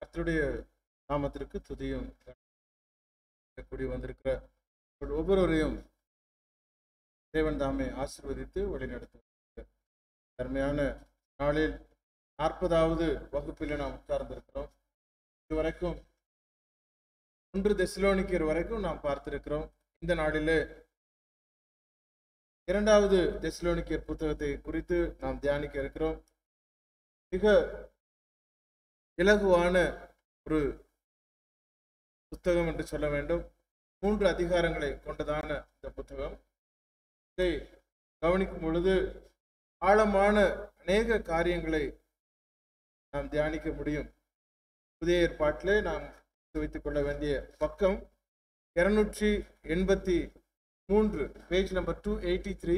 கர்த்தருடைய நாமத்திற்கு துதியும் கூடி வந்திருக்கிற ஒவ்வொருவரையும் தேவன் தாமே ஆசீர்வதித்து வழிநடத்தும் அருமையான நாளில் நாற்பதாவது வகுப்பில் நாம் உட்கார்ந்திருக்கிறோம் இதுவரைக்கும் ஒன்று தெசலோனிக்கர் வரைக்கும் நாம் பார்த்திருக்கிறோம் இந்த நாளிலே இரண்டாவது தெசலோனிக்கர் புத்தகத்தை குறித்து நாம் தியானிக்க இருக்கிறோம் மிக இலகுவான ஒரு புத்தகம் என்று சொல்ல வேண்டும் மூன்று அதிகாரங்களை கொண்டதான இந்த புத்தகம் இதை கவனிக்கும் பொழுது ஆழமான அநேக காரியங்களை நாம் தியானிக்க முடியும் புதிய ஏற்பாட்டிலே நாம் வைத்துக் கொள்ள வேண்டிய பக்கம் இருநூற்றி எண்பத்தி மூன்று page number two eighty three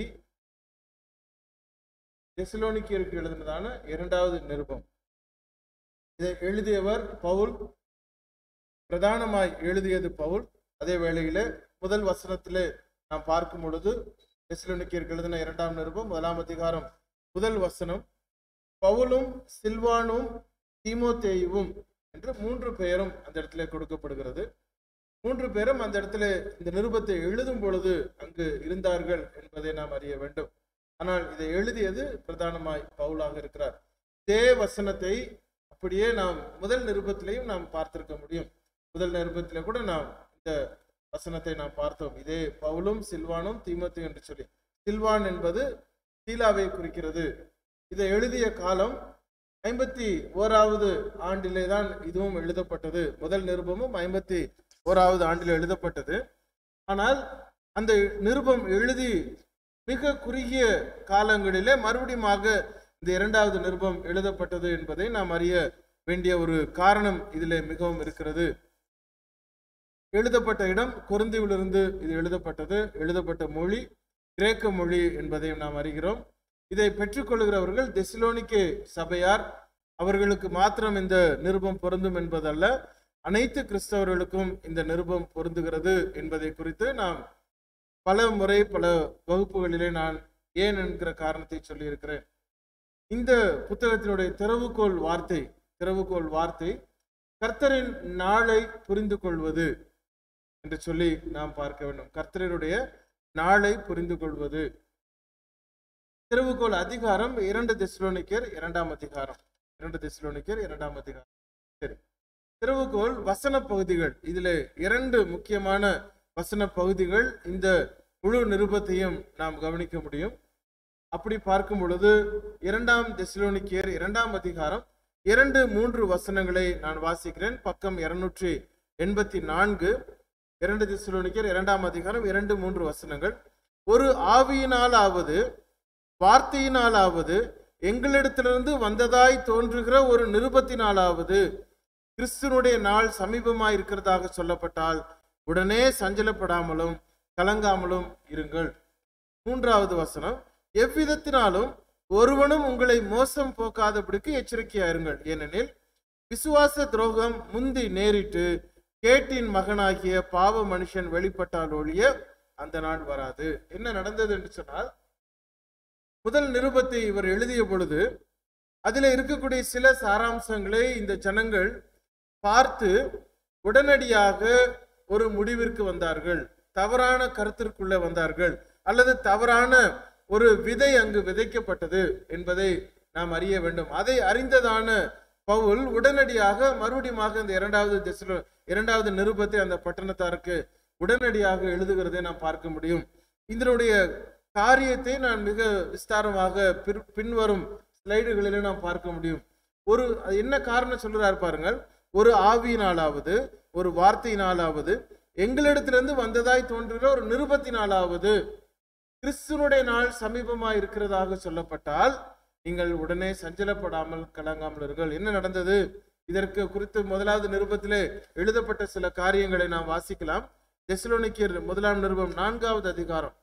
தெசலோனிக்கியருக்கு எழுதினதான இரண்டாவது நிருபம் இதை எழுதியவர் பவுல் பிரதானமாய் எழுதியது பவுல் அதே வேளையிலே முதல் வசனத்திலே நாம் பார்க்கும் பொழுது தெசலோனிக்கியருக்கு எழுதின இரண்டாம் நிருபம் முதலாம் அதிகாரம் முதல் வசனம் பவுலும் சில்வானும் தீமோத்தேயுவும் என்று மூன்று பெயரும் அந்த இடத்துல கொடுக்கப்படுகிறது மூன்று பேரும் அந்த இடத்துல இந்த நிருபத்தை எழுதும் பொழுது அங்கு இருந்தார்கள் என்பதை நாம் அறிய வேண்டும் ஆனால் இதை எழுதியது பிரதானமாய் பவுலாக இருக்கிறார் இதே வசனத்தை அப்படியே நாம் முதல் நிருபத்திலையும் நாம் பார்த்திருக்க முடியும் முதல் நிருபத்திலே கூட நாம் இந்த வசனத்தை நாம் பார்த்தோம் இதே பவுலும் சில்வானும் தீமத்து என்று சொல்லி சில்வான் என்பது சீலாவை குறிக்கிறது இதை எழுதிய காலம் ஐம்பத்தி ஓராவது ஆண்டிலே தான் இதுவும் எழுதப்பட்டது முதல் நிருபமும் ஐம்பத்தி ஓராவது ஆண்டில் எழுதப்பட்டது ஆனால் அந்த நிருபம் எழுதி மிக குறுகிய காலங்களிலே மறுபடியுமாக இந்த இரண்டாவது நிருபம் எழுதப்பட்டது என்பதை நாம் அறிய வேண்டிய ஒரு காரணம் இதிலே மிகவும் இருக்கிறது எழுதப்பட்ட இடம் குருந்தியிலிருந்து இது எழுதப்பட்டது எழுதப்பட்ட மொழி கிரேக்க மொழி என்பதையும் நாம் அறிகிறோம் இதை பெற்றுக்கொள்கிறவர்கள் தெசிலோனிக்கே சபையார் அவர்களுக்கு மாத்திரம் இந்த நிருபம் பொருந்தும் என்பதல்ல அனைத்து கிறிஸ்தவர்களுக்கும் இந்த நிருபம் பொருந்துகிறது என்பதை குறித்து நாம் பல முறை பல வகுப்புகளிலே நான் ஏன் என்கிற காரணத்தை சொல்லியிருக்கிறேன் இந்த புத்தகத்தினுடைய திறவுகோல் வார்த்தை திறவுகோல் வார்த்தை கர்த்தரின் நாளை புரிந்து கொள்வது என்று சொல்லி நாம் பார்க்க வேண்டும் கர்த்தருடைய நாளை புரிந்து கொள்வது திறவுகோல் அதிகாரம் இரண்டு தெஸ்லோனிக்கர் இரண்டாம் அதிகாரம் இரண்டு தெஸ்லோனிக்கர் இரண்டாம் அதிகாரம் சரி திறவுகோல் வசன பகுதிகள் இதுல இரண்டு முக்கியமான வசன பகுதிகள் இந்த முழு நிருபத்தையும் நாம் கவனிக்க முடியும் அப்படி பார்க்கும் பொழுது இரண்டாம் தெஸ்லோனிக்கியர் இரண்டாம் அதிகாரம் இரண்டு மூன்று வசனங்களை நான் வாசிக்கிறேன் பக்கம் இருநூற்றி எண்பத்தி நான்கு இரண்டு தெஸ்லோனிக்கியர் இரண்டாம் அதிகாரம் இரண்டு மூன்று வசனங்கள் ஒரு ஆவியினாலாவது வார்த்தையினாலாவது எங்களிடத்திலிருந்து வந்ததாய் தோன்றுகிற ஒரு நிருபத்தினாலாவது கிறிஸ்துனுடைய நாள் சமீபமாய் இருக்கிறதாக சொல்லப்பட்டால் உடனே சஞ்சலப்படாமலும் கலங்காமலும் இருங்கள் மூன்றாவது வசனம் எவ்விதத்தினாலும் ஒருவனும் உங்களை மோசம் போக்காதபடிக்கு எச்சரிக்கையா இருங்கள் ஏனெனில் விசுவாச துரோகம் முந்தி நேரிட்டு கேட்டின் மகனாகிய பாவ மனுஷன் வெளிப்பட்டால் ஒழிய அந்த நாள் வராது என்ன நடந்தது என்று சொன்னால் முதல் நிருபத்தை இவர் எழுதிய பொழுது அதில் இருக்கக்கூடிய சில சாராம்சங்களை இந்த ஜனங்கள் பார்த்து உடனடியாக ஒரு முடிவிற்கு வந்தார்கள் தவறான கருத்திற்குள்ள வந்தார்கள் அல்லது தவறான ஒரு விதை அங்கு விதைக்கப்பட்டது என்பதை நாம் அறிய வேண்டும் அதை அறிந்ததான பவுல் உடனடியாக மறுபடியுமாக இந்த இரண்டாவது திசையில இரண்டாவது நிருபத்தை அந்த பட்டணத்தாருக்கு உடனடியாக எழுதுகிறதை நாம் பார்க்க முடியும் இதனுடைய காரியத்தை நான் மிக விஸ்தாரமாக பின்- பின்வரும் ஸ்லைடுகளிலே நாம் பார்க்க முடியும் ஒரு அது என்ன காரணம் சொல்றார் பாருங்கள் ஒரு ஆவியினாலாவது ஒரு வார்த்தையினாலாவது எங்களிடத்திலிருந்து வந்ததாய் தோன்றுகிற ஒரு நிருபத்தினாலாவது கிறிஸ்துனுடைய நாள் சமீபமாய் இருக்கிறதாக சொல்லப்பட்டால் நீங்கள் உடனே சஞ்சலப்படாமல் கலங்காமல் இருங்கள் என்ன நடந்தது இதற்கு குறித்து முதலாவது நிருபத்திலே எழுதப்பட்ட சில காரியங்களை நாம் வாசிக்கலாம் தெசலோனிக்கியர் முதலாம் நிருபம் நான்காவது அதிகாரம்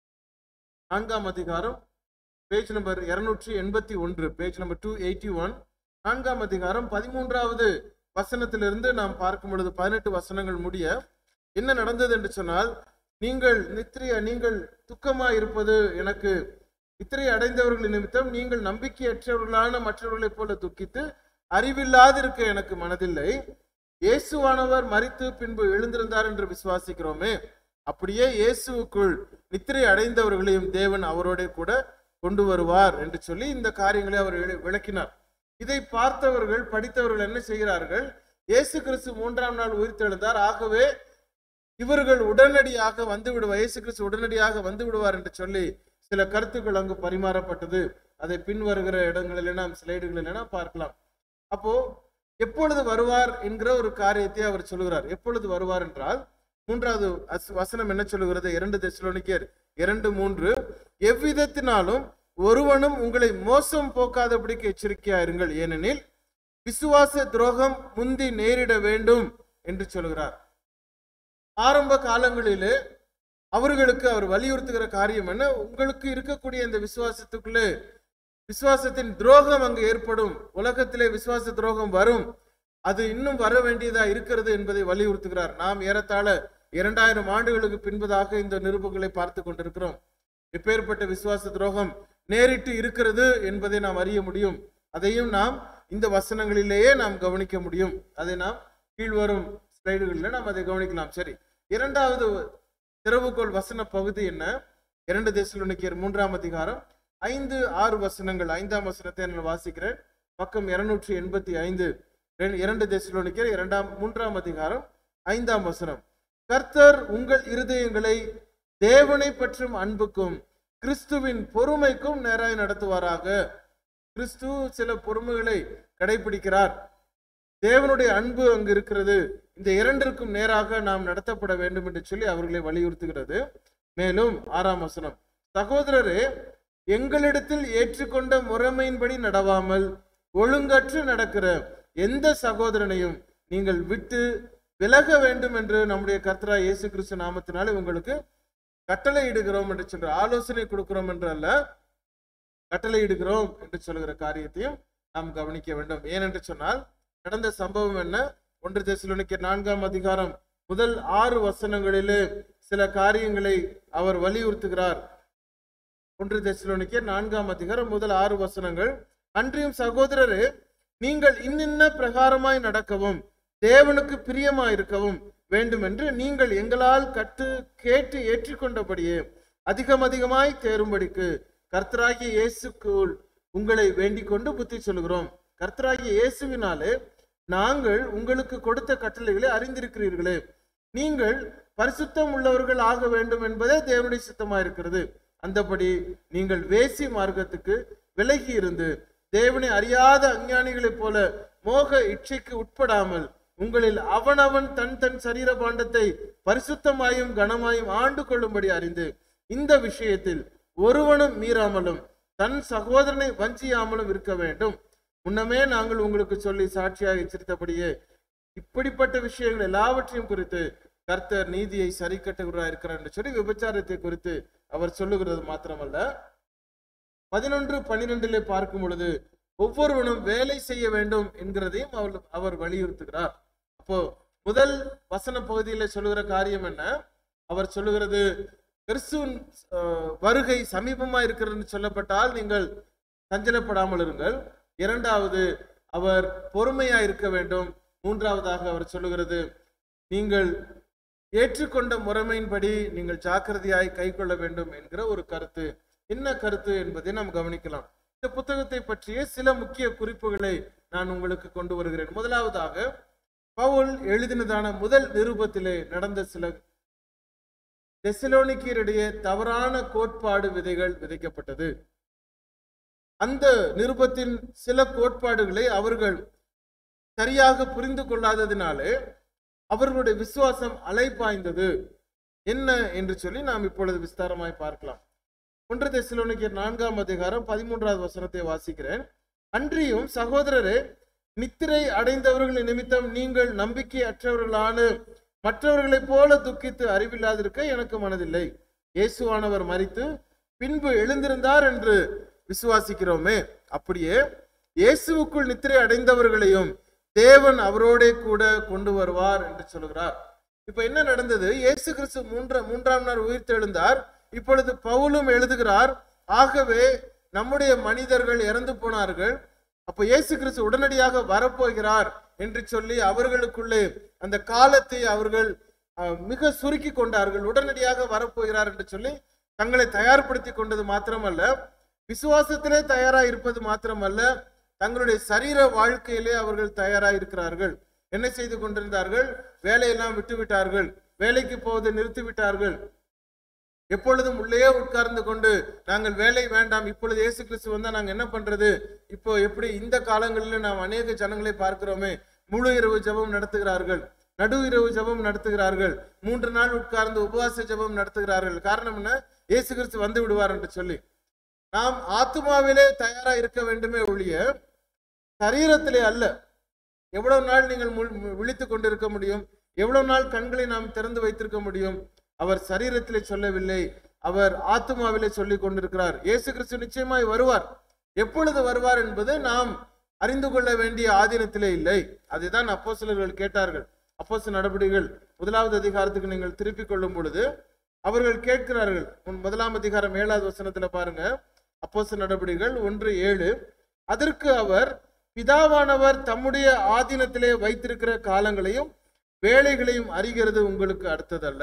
நான்காம் அதிகாரம் பேஜ் நம்பர் இருநூற்றி எண்பத்தி ஒன்று page number two eighty one நான்காம் அதிகாரம் பதிமூன்றாவது வசனத்திலிருந்து நாம் பார்க்கும் பொழுது பதினெட்டு வசனங்கள் முடிய என்ன நடந்தது என்று சொன்னால் நீங்கள் நித்திரைய நீங்கள் துக்கமா இருப்பது எனக்கு நித்திரை அடைந்தவர்கள் நிமித்தம் நீங்கள் நம்பிக்கையற்றவர்களான மற்றவர்களைப் போல துக்கித்து அறிவில்லாதிருக்க எனக்கு மனதில்லை இயேசுவானவர் மரித்து பின்பு எழுந்திருந்தார் என்று விசுவாசிக்கிறோமே அப்படியே இயேசுவுக்குள் நித்திரை அடைந்தவர்களையும் தேவன் அவரோட கூட கொண்டு வருவார் என்று சொல்லி இந்த காரியங்களை அவர் விள- விளக்கினார் இதை பார்த்தவர்கள் படித்தவர்கள் என்ன செய்கிறார்கள் இயேசு கிறிஸ்து மூன்றாம் நாள் உயிர்த்தெழுந்தார் ஆகவே இவர்கள் உடனடியாக வந்து விடுவார் இயேசு கிறிஸ்து உடனடியாக வந்து விடுவார் என்று சொல்லி சில கருத்துக்கள் அங்கு பரிமாறப்பட்டது அதை பின்வருகிற இடங்களில் நாம் ஸ்லைடுகளில் நாம் பார்க்கலாம் அப்போ எப்பொழுது வருவார் என்கிற ஒரு காரியத்தை அவர் சொல்லுகிறார் எப்பொழுது வருவார் என்றால் மூன்றாவது அஸ்- வசனம் என்ன சொல்லுகிறது இரண்டு தெசலோனிக்கர் இரண்டு மூன்று எவ்விதத்தினாலும் ஒருவனும் உங்களை மோசம் போக்காதபடிக்கு எச்சரிக்கையா இருங்கள் ஏனெனில் விசுவாச துரோகம் முந்தி நேரிட வேண்டும் என்று சொல்கிறார் ஆரம்ப காலங்களிலே அவர்களுக்கு அவர் வலியுறுத்துகிற காரியம் என்ன உங்களுக்கு இருக்கக்கூடிய இந்த விசுவாசத்துக்குள்ளே விசுவாசத்தின் துரோகம் அங்கு ஏற்படும் உலகத்திலே விசுவாச துரோகம் வரும் அது இன்னும் வர வேண்டியதா இருக்கிறது என்பதை வலியுறுத்துகிறார் நாம் ஏறத்தாழ இரண்டாயிரம் ஆண்டுகளுக்கு பின்பதாக இந்த நிருபங்களை பார்த்து கொண்டிருக்கிறோம் எப்பேற்பட்ட விசுவாச துரோகம் நேரிட்டு இருக்கிறது என்பதை நாம் அறிய முடியும் அதையும் நாம் இந்த வசனங்களிலேயே நாம் கவனிக்க முடியும் அதை நாம் கீழ்வரும் ஸ்லைடுகளில் நாம் அதை கவனிக்கலாம் சரி இரண்டாவது திறவுகோல் வசன பகுதி என்ன இரண்டு தேசலுனிக்கியர் மூன்றாம் அதிகாரம் ஐந்து ஆறு வசனங்கள் ஐந்தாம் வசனத்தை நான் வாசிக்கிறேன் பக்கம் இருநூற்றி எண்பத்தி ஐந்து இரண்டு தேசலுனிக்கியர் இரண்டாம் மூன்றாம் அதிகாரம் ஐந்தாம் வசனம் கர்த்தர் உங்கள் இருதயங்களை தேவனை பற்றும் அன்புக்கும் கிறிஸ்துவின் பொறுமைக்கும் நேராய் நடத்துவாராக கிறிஸ்து சில பொறுமைகளை கடைபிடிக்கிறார் தேவனுடைய அன்பு அங்கு இருக்கிறது இந்த இரண்டிற்கும் நேராக நாம் நடத்தப்பட வேண்டும் என்று சொல்லி அவர்களை வலியுறுத்துகிறது மேலும் ஆறாம் வசனம் சகோதரரே எங்களிடத்தில் ஏற்றுக்கொண்ட முறைமையின்படி நடவாமல் ஒழுங்கற்று நடக்கிற எந்த சகோதரனையும் நீங்கள் விட்டு விலக வேண்டும் என்று நம்முடைய கர்த்தரா இயேசு கிறிஸ்து நாமத்தினாலே உங்களுக்கு கட்டளை இடுகிறோம் என்று சொல்ற ஆலோசனை கொடுக்கிறோம் என்று அல்ல கட்டளை இடுகிறோம் என்று சொல்லுகிற காரியத்தையும் நாம் கவனிக்க வேண்டும் ஏனென்று சொன்னால் நடந்த சம்பவம் என்ன ஒன்று தெசலோனிக்க நான்காம் அதிகாரம் முதல் ஆறு வசனங்களிலே சில காரியங்களை அவர் வலியுறுத்துகிறார் ஒன்று தெசலோனிக்க நான்காம் அதிகாரம் முதல் ஆறு வசனங்கள் அன்றியும் சகோதரரே நீங்கள் இன்னின்ன பிரகாரமாய் நடக்கவும் தேவனுக்கு பிரியமாய் இருக்கவும் வேண்டும் என்று நீங்கள் எங்களால் கற்று கேட்டு ஏற்றுக்கொண்டபடியே அதிகம் அதிகமாய் தேரும்படிக்கு கர்த்தராகிய இயேசுக்குள் உங்களை வேண்டிக் கொண்டு புத்தி சொல்கிறோம் கர்த்தராகிய இயேசுவினாலே நாங்கள் உங்களுக்கு கொடுத்த கட்டளைகளை அறிந்திருக்கிறீர்களே நீங்கள் பரிசுத்தம் உள்ளவர்கள் ஆக வேண்டும் என்பதே தேவனுடைய சித்தமா இருக்கிறது அந்தபடி நீங்கள் வேசி மார்க்கத்துக்கு விலகி இருந்து தேவனை அறியாத அஞ்ஞானிகளைப் போல மோக இச்சைக்கு உட்படாமல் உங்களில் அவனவன் தன் தன் சரீர பாண்டத்தை பரிசுத்தமாயும் கனமாயும் ஆண்டு கொள்ளும்படி அறிந்து இந்த விஷயத்தில் ஒருவனும் மீறாமலும் தன் சகோதரனை வஞ்சியாமலும் இருக்க வேண்டும் முன்னமே நாங்கள் உங்களுக்கு சொல்லி சாட்சியாக எச்சரித்தபடியே இப்படிப்பட்ட விஷயங்கள் எல்லாவற்றையும் குறித்து கர்த்தர் நீதியை சரி கட்டுகிறார் இருக்கிறார் என்று சொல்லி விபச்சாரத்தை குறித்து அவர் சொல்லுகிறது மாத்திரமல்ல பதினொன்று பன்னிரெண்டிலே பார்க்கும் பொழுது ஒவ்வொருவனும் வேலை செய்ய வேண்டும் என்கிறதையும் அவர் அவர் வலியுறுத்துகிறார் அப்போ முதல் வசன பகுதியில சொல்லுகிற காரியம் என்ன அவர் சொல்லுகிறது கிறிஸ்துவின் அஹ், வருகை சமீபமா இருக்கிறதுன்னு சொல்லப்பட்டால் நீங்கள் சஞ்சலப்படாமல் இருங்கள் இரண்டாவது அவர் பொறுமையா இருக்க வேண்டும் மூன்றாவதாக அவர் சொல்லுகிறது நீங்கள் ஏற்றுக்கொண்ட முறைமையின்படி நீங்கள் ஜாக்கிரதையாய் கை கொள்ள வேண்டும் என்கிற ஒரு கருத்து என்ன கருத்து என்பதை நாம் கவனிக்கலாம் இந்த புத்தகத்தை பற்றிய சில முக்கிய குறிப்புகளை நான் உங்களுக்கு கொண்டு வருகிறேன் முதலாவதாக பவுல் எழுதினதான முதல் நிருபத்திலே நடந்த சில தெசலோனிக்கியரிடையே தவறான கோட்பாடு விதைகள் விதைக்கப்பட்டது அந்த நிருபத்தின் சில கோட்பாடுகளை அவர்கள் சரியாக புரிந்து கொள்ளாததினாலே அவர்களுடைய விசுவாசம் அலைப்பாய்ந்தது என்ன என்று சொல்லி நாம் இப்பொழுது விஸ்தாரமாய் பார்க்கலாம் ஒன்று தெசலோனிக்கர் நான்காம் அதிகாரம் பதிமூன்றாவது வசனத்தை வாசிக்கிறேன் அன்றியும் சகோதரரே நித்திரை அடைந்தவர்களின் நிமித்தம் நீங்கள் நம்பிக்கை அற்றவர்களான மற்றவர்களைப் போல துக்கித்து அறிவில்லாதிருக்க எனக்கு மனதில்லை இயேசுவானவர் மரித்து பின்பு எழுந்திருந்தார் என்று விசுவாசிக்கிறோமே அப்படியே இயேசுவுக்குள் நித்திரை அடைந்தவர்களையும் தேவன் அவரோடே கூட கொண்டு வருவார் என்று சொல்கிறார் இப்ப என்ன நடந்தது இயேசு கிறிஸ்து மூன்ற மூன்றாம் நாள் உயிர்த்தெழுந்தார் இப்பொழுது பவுலும் எழுதுகிறார் ஆகவே நம்முடைய மனிதர்கள் இறந்து போனார்கள் அப்போ இயேசு கிறிஸ்து உடனடியாக வரப்போகிறார் என்று சொல்லி அவர்களுக்குள்ளே அந்த காலத்தை அவர்கள் அஹ், மிக சுருக்கி கொண்டார்கள் உடனடியாக வரப்போகிறார் என்று சொல்லி தங்களை தயார்படுத்தி கொண்டது மாத்திரமல்ல விசுவாசத்திலே தயாரா இருப்பது மாத்திரமல்ல தங்களுடைய சரீர வாழ்க்கையிலே அவர்கள் தயாரா இருக்கிறார்கள் என்ன செய்து கொண்டிருந்தார்கள் வேலையெல்லாம் விட்டு விட்டார்கள் வேலைக்கு போவதை நிறுத்தி விட்டார்கள் எப்பொழுதும் உள்ளே உட்கார்ந்து கொண்டு நாங்கள் வேலை வேண்டாம் இப்பொழுது இயேசு கிறிஸ்து வந்தா நாங்க என்ன பண்றது இப்போ எப்படி இந்த காலங்களில் நாம் அநேக ஜனங்களை பார்க்கிறோமே முழு இரவு ஜெபம் நடத்துகிறார்கள் நடு இரவு ஜெபம் நடத்துகிறார்கள் மூன்று நாள் உட்கார்ந்து உபவாச ஜெபம் நடத்துகிறார்கள் காரணம் என்ன இயேசு கிறிஸ்து வந்து விடுவார் என்று சொல்லி நாம் ஆத்மாவிலே தயாரா இருக்க வேண்டுமே ஒழிய சரீரத்திலே அல்ல எவ்வளவு நாள் நீங்கள் முழு- விழித்துக் கொண்டிருக்க முடியும் எவ்வளவு நாள் கண்களை நாம் திறந்து வைத்திருக்க முடியும் அவர் சரீரத்திலே சொல்லவில்லை அவர் ஆத்மாவிலே சொல்லிக் கொண்டிருக்கிறார் இயேசு கிறிஸ்து நிச்சயமாய் வருவார் எப்பொழுது வருவார் என்பது நாம் அறிந்து கொள்ள வேண்டிய ஆதீனத்திலே இல்லை அதுதான் அப்போஸ்தலர்கள் கேட்டார்கள் அப்போஸ்தல நடவடிக்கைகள் முதலாவது அதிகாரத்துக்கு நீங்கள் திருப்பிக் கொள்ளும் பொழுது அவர்கள் கேட்கிறார்கள் உன் முதலாம் அதிகாரம் ஏழாவது வசனத்துல பாருங்க அப்போஸ்தல நடவடிக்கைகள் ஒன்று ஏழு அதற்கு அவர் பிதாவானவர் தம்முடைய ஆதீனத்திலே வைத்திருக்கிற காலங்களையும் வேலைகளையும் அறிகிறது உங்களுக்கு அடுத்ததல்ல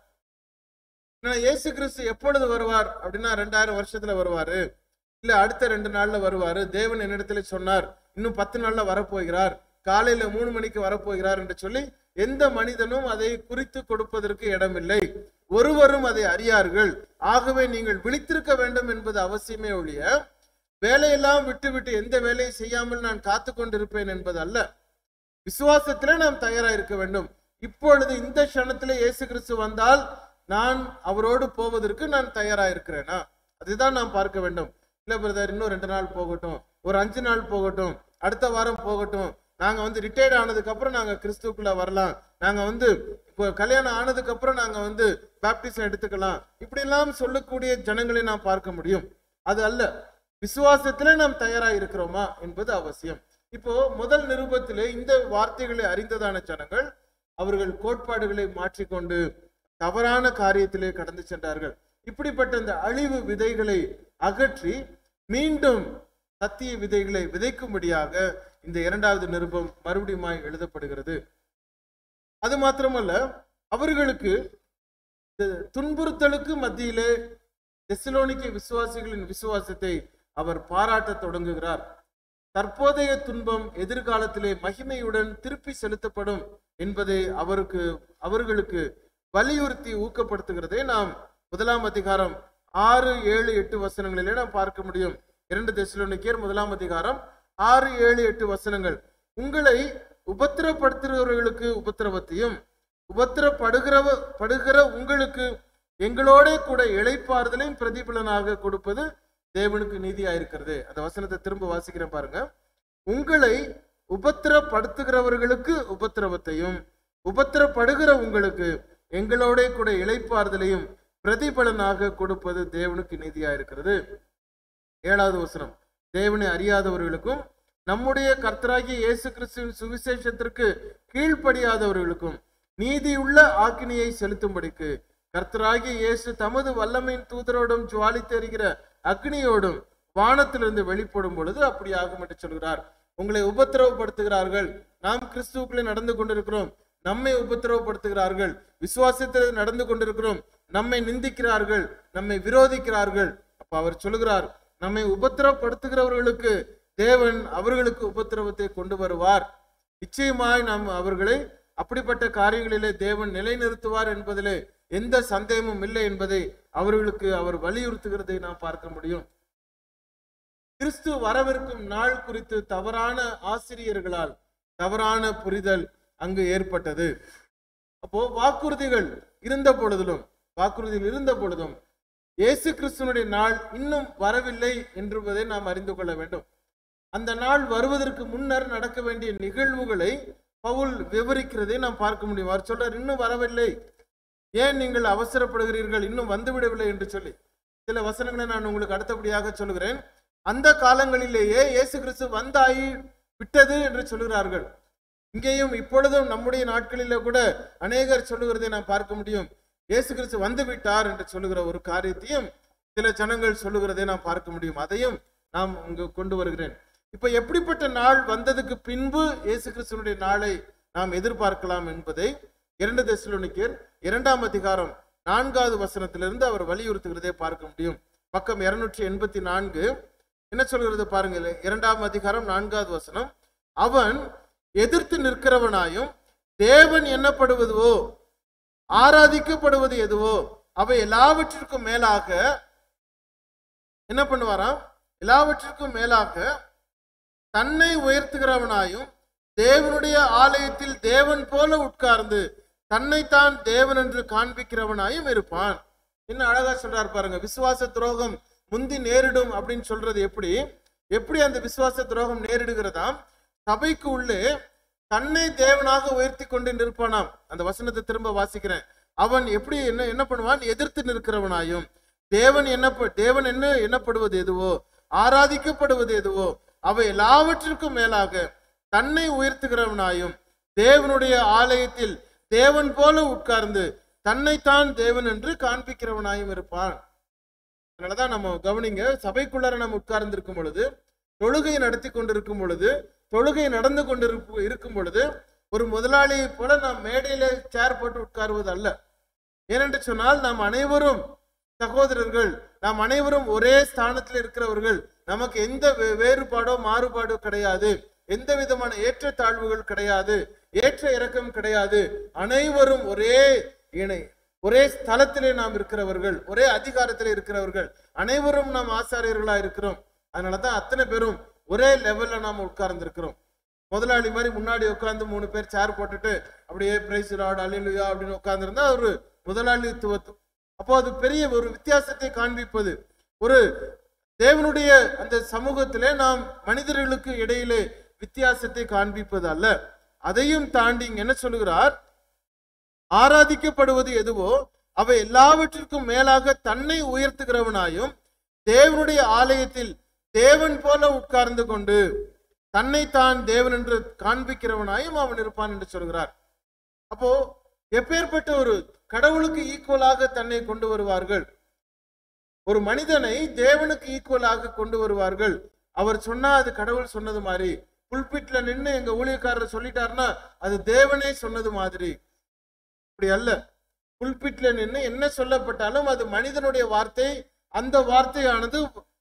ஏன்னா, இயேசு கிறிஸ்து எப்பொழுது வருவார் அப்படின்னா ரெண்டாயிரம் வருஷத்துல வருவாரு இல்ல அடுத்த ரெண்டு நாள்ல வருவாரு தேவன் என்னிடத்துல சொன்னார் இன்னும் பத்து நாள்ல வரப்போகிறார் காலையில மூணு மணிக்கு வரப்போகிறார் என்று சொல்லி எந்த மனிதனும் அதை குறித்து கொடுப்பதற்கு இடமில்லை ஒருவரும் அதை அறியார்கள் ஆகவே நீங்கள் விழித்திருக்க வேண்டும் என்பது அவசியமே ஒழிய வேலையெல்லாம் விட்டுவிட்டு எந்த வேலையும் செய்யாமல் நான் காத்து கொண்டிருப்பேன் என்பது அல்ல விசுவாசத்திலே நாம் தயாரா இருக்க வேண்டும் இப்பொழுது இந்த க்ஷணத்திலே இயேசு கிறிஸ்து வந்தால் நான் அவரோடு போவதற்கு நான் தயாரா இருக்கிறேனா அதுதான் நாம் பார்க்க வேண்டும் இல்ல பிரதர் இன்னும் ரெண்டு நாள் போகட்டும் ஒரு அஞ்சு நாள் போகட்டும் அடுத்த வாரம் போகட்டும் நாங்க வந்து ரிட்டையர்ட் ஆனதுக்கு அப்புறம் நாங்க கிறிஸ்துக்குள்ள வரலாம் நாங்க வந்து இப்போ கல்யாணம் ஆனதுக்கு அப்புறம் நாங்க வந்து பேப்டிசம் எடுத்துக்கலாம் இப்படி எல்லாம் சொல்லக்கூடிய ஜனங்களை நாம் பார்க்க முடியும் அது அல்ல விசுவாசத்திலே நாம் தயாரா இருக்கிறோமா என்பது அவசியம் இப்போ முதல் நிருபத்திலே இந்த வார்த்தைகளை அறிந்ததான ஜனங்கள் அவர்கள் கோட்பாடுகளை மாற்றிக்கொண்டு தவறான காரியத்திலே கடந்து சென்றார்கள் இப்படிப்பட்ட இந்த அழிவு விதைகளை அகற்றி மீண்டும் சத்திய விதைகளை விதைக்கும்படியாக இந்த இரண்டாவது நிருபம் மறுபடியுமாய் எழுதப்படுகிறது அது மாத்திரமல்ல அவர்களுக்கு இந்த துன்புறுத்தலுக்கு மத்தியிலே தெசலோனிக்க விசுவாசிகளின் விசுவாசத்தை அவர் பாராட்டத் தொடங்குகிறார் தற்போதைய துன்பம் எதிர்காலத்திலே மகிமையுடன் திருப்பி செலுத்தப்படும் என்பதை அவருக்கு அவர்களுக்கு வலியுறுத்தி ஊக்கப்படுத்துகிறதை நாம் முதலாம் அதிகாரம் ஆறு ஏழு எட்டு வசனங்களிலே நாம் பார்க்க முடியும் இரண்டு தெசலோனிக்கேர் முதலாம் அதிகாரம் ஆறு ஏழு எட்டு வசனங்கள் உங்களை உபத்திரப்படுத்துகிறவர்களுக்கு உபத்திரவத்தையும் உபத்திரப்படுகிறவ படுகிற உங்களுக்கு எங்களோட கூட இளைப்பாறுதலையும் பிரதிபலனாக கொடுப்பது தேவனுக்கு நீதியாயிருக்கிறது அந்த வசனத்தை திரும்ப வாசிக்கிறேன் பாருங்க உங்களை உபத்திரப்படுத்துகிறவர்களுக்கு உபத்திரவத்தையும் உபத்திரப்படுகிற உங்களுக்கு எங்களோட கூட இளைப்பாறுதலையும் பிரதிபலனாக கொடுப்பது தேவனுக்கு நீதியாயிருக்கிறது ஏழாவது வசனம் தேவனை அறியாதவர்களுக்கும் நம்முடைய கர்த்தராகிய இயேசு கிறிஸ்துவின் சுவிசேஷத்திற்கு கீழ்ப்படியாதவர்களுக்கும் நீதியுள்ள ஆக்கினியை செலுத்தும்படிக்கு கர்த்தராகிய இயேசு தமது வல்லமையின் தூதரோடும் ஜுவாலித்து எறிகிற அக்னியோடும் வானத்திலிருந்து வெளிப்படும் பொழுது அப்படி ஆகும் என்று சொல்கிறார் உங்களை உபத்திரவப்படுத்துகிறார்கள் நாம் கிறிஸ்துவுக்குள்ளே நடந்து கொண்டிருக்கிறோம் நம்மை உபத்திரவப்படுத்துகிறார்கள் விசுவாசத்தில் நடந்து கொண்டிருக்கிறோம் நம்மை நிந்திக்கிறார்கள் நம்மை விரோதிக்கிறார்கள் அப்ப அவர் சொல்லுகிறார் நம்மை உபத்திரவப்படுத்துகிறவர்களுக்கு தேவன் அவர்களுக்கு உபத்திரவத்தை கொண்டு வருவார் நிச்சயமாய் நாம் அவர்களை அப்படிப்பட்ட காரியங்களிலே தேவன் நிலைநிறுத்துவார் என்பதிலே எந்த சந்தேகமும் இல்லை என்பதை அவர்களுக்கு அவர் வலியுறுத்துகிறதை நாம் பார்க்க முடியும் கிறிஸ்து வரவிருக்கும் நாள் குறித்து தவறான ஆசிரியர்களால் தவறான புரிதல் அங்கு ஏற்பட்டது அப்போ வாக்குறுதிகள் இருந்த பொழுதிலும் வாக்குறுதிகள் இருந்த பொழுதும் இயேசு கிறிஸ்துவனுடைய நாள் இன்னும் வரவில்லை என்பதை நாம் அறிந்து கொள்ள வேண்டும் அந்த நாள் வருவதற்கு முன்னர் நடக்க வேண்டிய நிகழ்வுகளை பவுல் விவரிக்கிறதை நாம் பார்க்க முடியும் அவர் சொல்றார் இன்னும் வரவில்லை ஏன் நீங்கள் அவசரப்படுகிறீர்கள் இன்னும் வந்துவிடவில்லை என்று சொல்லி சில வசனங்களை நான் உங்களுக்கு அடுத்தபடியாக சொல்லுகிறேன் அந்த காலங்களிலேயே இயேசு கிறிஸ்து வந்தாயி விட்டது என்று சொல்லுகிறார்கள் இங்கேயும் இப்பொழுதும் நம்முடைய நாட்களிலே கூட அநேகர் சொல்லுகிறதை நாம் பார்க்க முடியும் இயேசு கிறிஸ்து வந்து விட்டார் என்று சொல்லுகிற ஒரு காரியத்தையும் சில ஜனங்கள் சொல்லுகிறதை நாம் பார்க்க முடியும் அதையும் நாம் இங்கு கொண்டு வருகிறேன் இப்ப எப்படிப்பட்ட நாள் வந்ததுக்கு பின்பு இயேசு கிறிஸ்துவனுடைய நாளை நாம் எதிர்பார்க்கலாம் என்பதை இரண்டு தெசலோனிக்கர் இரண்டாம் அதிகாரம் நான்காவது வசனத்திலிருந்து அவர் வலியுறுத்துகிறதை பார்க்க முடியும் பக்கம் இருநூற்றி எண்பத்தி நான்கு என்ன சொல்கிறது பாருங்கள் இரண்டாம் அதிகாரம் நான்காவது வசனம் அவன் எதிர்த்து நிற்கிறவனாயும் தேவன் எண்ணப்படுவதுவோ ஆராதிக்கப்படுவது எதுவோ அவை எல்லாவற்றிற்கும் மேலாக என்ன பண்ணுவாராம் எல்லாவற்றிற்கும் மேலாக தன்னை உயர்த்துகிறவனாயும் தேவனுடைய ஆலயத்தில் தேவன் போல உட்கார்ந்து தன்னைத்தான் தேவன் என்று காண்பிக்கிறவனாயும் இருப்பான் என்ன அழகா சொல்றாரு பாருங்க விசுவாச துரோகம் முந்தி நேரிடும் அப்படின்னு சொல்றது எப்படி எப்படி அந்த விசுவாச துரோகம் நேரிடுகிறதாம் சபைக்கு உள்ளே தன்னை தேவனாக உயர்த்தி கொண்டு நிற்பானாம் அந்த வசனத்தை திரும்ப வாசிக்கிறேன் அவன் எப்படி என்ன என்ன பண்ணுவான் எதிர்த்து நிற்கிறவனாயும் தேவன் என்ன தேவன் என்ன எண்ணப்படுவது எதுவோ ஆராதிக்கப்படுவது எதுவோ அவை எல்லாவற்றிற்கும் மேலாக தன்னை உயர்த்துகிறவனாயும் தேவனுடைய ஆலயத்தில் தேவன் போல உட்கார்ந்து தன்னைத்தான் தேவன் என்று காண்பிக்கிறவனாயும் இருப்பான் அதனாலதான் நம்ம கவனிங்க சபைக்குள்ளார நம்ம உட்கார்ந்து இருக்கும் பொழுது தொழுகை நடத்தி கொண்டிருக்கும் பொழுது தொழுகை நடந்து கொண்டிருக்கும் இருக்கும் பொழுது ஒரு முதலாளியை போல நாம் மேடையில சேர் போட்டு உட்காருவது அல்ல ஏனென்று சொன்னால் நாம் அனைவரும் சகோதரர்கள் நாம் அனைவரும் ஒரே ஸ்தானத்தில் இருக்கிறவர்கள் நமக்கு எந்த வே- வேறுபாடோ மாறுபாடோ கிடையாது எந்த விதமான ஏற்றத்தாழ்வுகள் கிடையாது ஏற்ற இறக்கம் கிடையாது அனைவரும் ஒரே இணை ஒரே ஸ்தலத்திலே நாம் இருக்கிறவர்கள் ஒரே அதிகாரத்திலே இருக்கிறவர்கள் அனைவரும் நாம் ஆசாரியர்களா இருக்கிறோம் அதனாலதான் அத்தனை பேரும் ஒரே லெவல்ல நாம உட்கார்ந்து இருக்கிறோம் முதலாளி மாதிரி முன்னாடி உட்கார்ந்து மூணு பேர் சேர் போட்டுட்டு அப்படியே பிரைஸ் லார்ட் அலிலுயா அப்படின்னு உட்கார்ந்துருந்தா ஒரு முதலாளித்துவம் அப்போ அது பெரிய ஒரு வித்தியாசத்தை காண்பிப்பது ஒரு தேவனுடைய அந்த சமூகத்திலே நாம் மனிதர்களுக்கு இடையிலே வித்தியாசத்தை காண்பிப்பது அல்ல அதையும் தாண்டி இங்க என்ன சொல்லுகிறார் ஆராதிக்கப்படுவது எதுவோ அவை எல்லாவற்றிற்கும் மேலாக தன்னை உயர்த்துகிறவனாயும் தேவனுடைய ஆலயத்தில் தேவன் போல உட்கார்ந்து கொண்டு தன்னைத்தான் தேவன் என்று காண்பிக்கிறவனாயும் அவன் இருப்பான் என்று சொல்கிறார் அப்போ எப்பேற்பட்ட ஒரு கடவுளுக்கு ஈக்குவலாக தன்னை கொண்டு வருவார்கள் ஒரு மனிதனை தேவனுக்கு ஈக்குவலாக கொண்டு வருவார்கள் அவர் சொன்னா அது கடவுள் சொன்னது மாதிரி புல்பிட்ல நின்னு எங்க ஊழியக்காரர் சொல்லிட்டாருன்னா அது தேவனே சொன்னது மாதிரி அப்படி அல்ல புல்பிட்ல நின்னு என்ன சொல்லப்பட்டாலும் அது மனிதனுடைய வார்த்தை அந்த வார்த்தையானது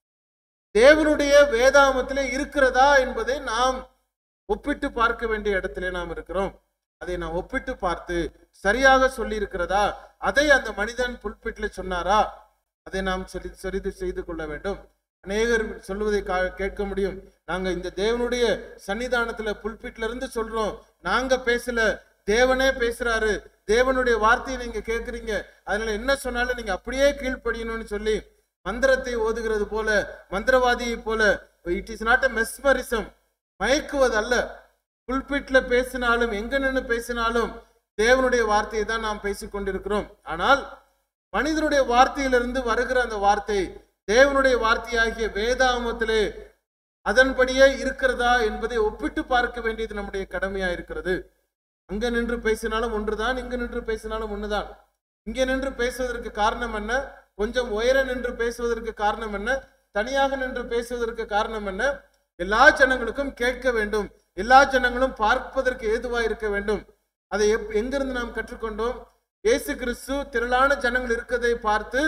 தேவனுடைய வேதாமத்திலே இருக்கிறதா என்பதை நாம் ஒப்பிட்டு பார்க்க வேண்டிய இடத்திலே நாம் இருக்கிறோம் அதை நாம் ஒப்பிட்டு பார்த்து சரியாக சொல்லி இருக்கிறதா அதை அந்த மனிதன் புல்பிட்ல சொன்னாரா அதை நாம் சரி சரிது செய்து கொள்ள வேண்டும் அநேகர் சொல்வதை கா- கேட்க முடியும் நாங்க இந்த தேவனுடைய சன்னிதானத்துல புல்பிட்ல இருந்து சொல்றோம் நாங்க பேசல தேவனே பேசுறாரு தேவனுடைய வார்த்தையை நீங்க கேக்குறீங்க அதனால என்ன சொன்னாலும் நீங்க அப்படியே கீழ்ப்படியணும்னு சொல்லி மந்திரத்தை ஓதுகிறது போல மந்திரவாதியை போல it is not a mesmerism மயக்குவது அல்ல புல்பிட்ல பேசினாலும் எங்க நின்று பேசினாலும் தேவனுடைய வார்த்தையை தான் நாம் பேசிக் கொண்டிருக்கிறோம் ஆனால் மனிதனுடைய வார்த்தையிலிருந்து வருகிற அந்த வார்த்தை தேவனுடைய வார்த்தையாகிய வேதாமத்திலே அதன்படியே இருக்கிறதா என்பதை ஒப்பிட்டு பார்க்க வேண்டியது நம்முடைய கடமையா இருக்கிறது அங்க நின்று பேசினாலும் ஒன்றுதான் இங்க நின்று பேசினாலும் ஒண்ணுதான் இங்க நின்று பேசுவதற்கு காரணம் என்ன கொஞ்சம் உயர நின்று பேசுவதற்கு காரணம் என்ன தனியாக நின்று பேசுவதற்கு காரணம் என்ன எல்லா ஜனங்களுக்கும் கேட்க வேண்டும் எல்லா ஜனங்களும் பார்ப்பதற்கு ஏதுவா இருக்க வேண்டும் அதை எப்- எங்கிருந்து நாம் கற்றுக்கொண்டோம் இயேசு கிறிஸ்து திரளான ஜனங்கள் இருக்கதை பார்த்து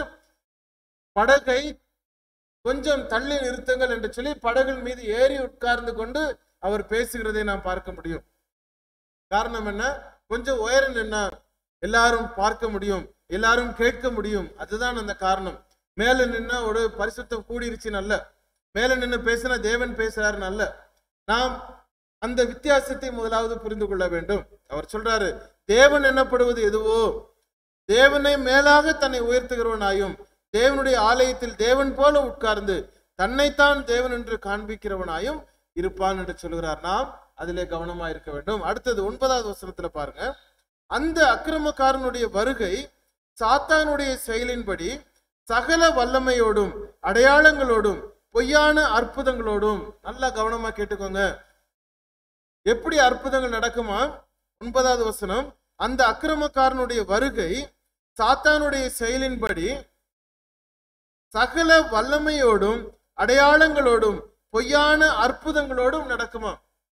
படகை கொஞ்சம் தள்ளி நிறுத்துங்கள் என்று சொல்லி படகின் மீது ஏறி உட்கார்ந்து கொண்டு அவர் பேசுகிறதை நாம் பார்க்க முடியும் காரணம் என்ன கொஞ்சம் உயர நின்னா எல்லாரும் பார்க்க முடியும் எல்லாரும் கேட்க முடியும் அதுதான் அந்த காரணம் மேல நின்னா ஒரு பரிசுத்தம் கூடிருச்சுன்னு அல்ல மேல நின்னு பேசினா தேவன் பேசுறாருன்னு அல்ல நாம் அந்த வித்தியாசத்தை முதலாவது புரிந்து கொள்ள வேண்டும் அவர் சொல்றாரு தேவன் என்னப்படுவது எதுவோ தேவனை மேலாக தன்னை உயர்த்துகிறவனாயும் தேவனுடைய ஆலயத்தில் தேவன் போல உட்கார்ந்து தன்னைத்தான் தேவன் என்று காண்பிக்கிறவனாயும் இருப்பான் என்று சொல்கிறார் நாம் அதிலே கவனமா இருக்க வேண்டும் அடுத்தது ஒன்பதாவது வசனத்துல பாருங்க அந்த அக்கிரமக்காரனுடைய வருகை சாத்தானுடைய செயலின்படி சகல வல்லமையோடும் அடையாளங்களோடும் பொய்யான அற்புதங்களோடும் நல்லா கவனமா கேட்டுக்கோங்க எப்படி அற்புதங்கள் நடக்குமா ஒன்பதாவது வசனம் அந்த அக்கிரமக்காரனுடைய வருகை சாத்தானுடைய செயலின்படி சகல வல்லமையோடும் அடையாளங்களோடும் பொய்யான அற்புதங்களோடும் நடக்குமா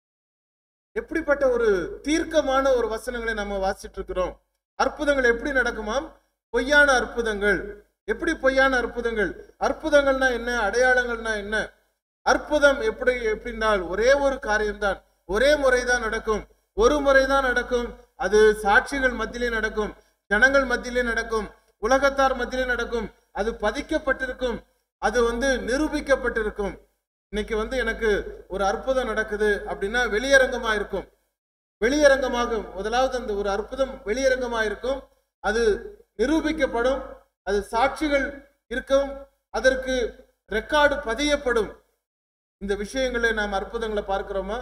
எப்படிப்பட்ட ஒரு தீர்க்கமான ஒரு வசனங்களை நம்ம வாசிட்டு இருக்கிறோம் அற்புதங்கள் எப்படி நடக்குமாம் பொய்யான அற்புதங்கள் எப்படி பொய்யான அற்புதங்கள் அற்புதங்கள்னா என்ன அடையாளங்கள்னா என்ன அற்புதம் எப்படி எப்படின்னால் ஒரே ஒரு காரியம்தான் ஒரே முறைதான் நடக்கும் ஒரு முறைதான் நடக்கும் அது சாட்சிகள் மத்தியிலே நடக்கும் ஜனங்கள் மத்தியிலே நடக்கும் உலகத்தார் மத்தியிலே நடக்கும் அது பதிக்கப்பட்டிருக்கும் அது வந்து நிரூபிக்கப்பட்டிருக்கும் இன்னைக்கு வந்து எனக்கு ஒரு அற்புதம் நடக்குது அப்படின்னா வெளியரங்கமா இருக்கும் வெளியரங்கமாக முதலாவது அந்த ஒரு அற்புதம் வெளியரங்கமா இருக்கும் அது நிரூபிக்கப்படும் அது சாட்சிகள் இருக்கும் அதற்கு ரெக்கார்டு பதியப்படும் இந்த விஷயங்களை நாம் அற்புதங்களை பார்க்கிறோமா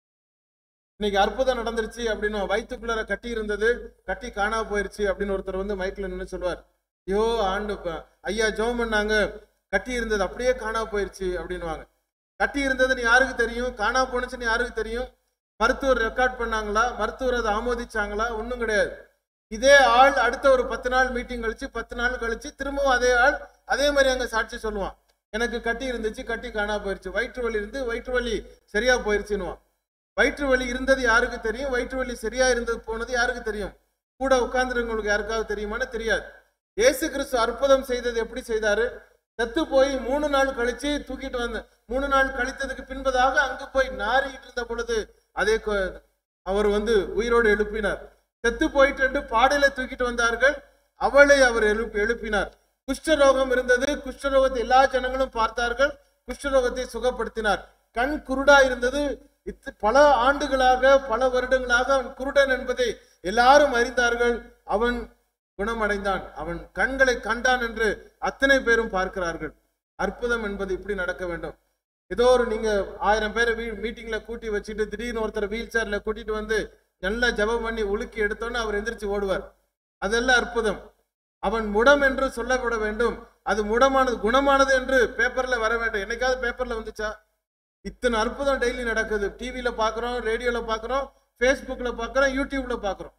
இன்னைக்கு அற்புதம் நடந்துருச்சு அப்படின்னு வயிற்றுக்குள்ளார கட்டி இருந்தது கட்டி காணாம போயிருச்சு அப்படின்னு ஒருத்தர் வந்து மைக்ல நின்று சொல்லுவார் ஐயோ ஆண்டு ப- ஐயா ஜெபம் பண்ணாங்க கட்டி இருந்தது அப்படியே காணாம போயிருச்சு அப்படின்னுவாங்க கட்டி இருந்ததுன்னு யாருக்கு தெரியும் காணாம போனுச்சுன்னு யாருக்கு தெரியும் மருத்துவர் ரெக்கார்ட் பண்ணாங்களா மருத்துவர் அதை ஆமோதிச்சாங்களா ஒன்றும் கிடையாது இதே ஆள் அடுத்த ஒரு பத்து நாள் மீட்டிங் கழிச்சு பத்து நாள் கழிச்சு திரும்பவும் அதே ஆள் அதே மாதிரி அங்க சாட்சி சொல்லுவான் எனக்கு கட்டி இருந்துச்சு கட்டி காணாம போயிருச்சு வயிற்று வலி இருந்து வயிற்று வலி சரியா போயிருச்சுன்னுவான் வயிற்று வலி இருந்தது யாருக்கு தெரியும் வயிற்று வலி சரியா இருந்தது போனது யாருக்கு தெரியும் கூட உட்கார்ந்துருக்கவங்களுக்கு யாருக்காவது தெரியுமான்னு தெரியாது இயேசு கிறிஸ்து அற்புதம் செய்தது எப்படி செய்தாரு செத்து போய் மூணு நாள் கழிச்சு தூக்கிட்டு வந்த மூணு நாள் கழித்ததுக்கு பின்பதாக அங்கு போய் நாறிட்டு இருந்த பொழுது அதே கொ- அவர் வந்து உயிரோடு எழுப்பினார் செத்து போயிட்டு பாடையில தூக்கிட்டு வந்தார்கள் அவளை அவர் எழுப்பி எழுப்பினார் குஷ்டரோகம் இருந்தது குஷ்டரோகத்தை எல்லா ஜனங்களும் பார்த்தார்கள் குஷ்டரோகத்தை சுகப்படுத்தினார் கண் குருடா இருந்தது இத்து- பல ஆண்டுகளாக பல வருடங்களாக அவன் குருடன் என்பதை எல்லாரும் அறிந்தார்கள் அவன் குணமடைந்தான் அவன் கண்களை கண்டான் என்று அத்தனை பேரும் பார்க்கிறார்கள் அற்புதம் என்பது இப்படி நடக்க வேண்டும் ஏதோ ஒரு நீங்க ஆயிரம் பேரை வீ மீட்டிங்ல கூட்டி வச்சுட்டு திடீர்னு ஒருத்தர் வீல் சேர்ல கூட்டிட்டு வந்து நல்லா ஜெபம் பண்ணி உலுக்கி எடுத்தோன்னே அவர் எந்திரிச்சு ஓடுவார் அதெல்லாம் அற்புதம் அவன் முடம் என்று சொல்லப்பட வேண்டும் அது முடமானது குணமானது என்று பேப்பர்ல வர வேண்டும் என்னைக்காவது பேப்பர்ல வந்துச்சா இத்தனை அற்புதம் டெய்லி நடக்குது டிவியில பாக்குறோம் ரேடியோல பாக்குறோம் ஃபேஸ்புக்ல பாக்குறோம் யூடியூப்ல பாக்குறோம்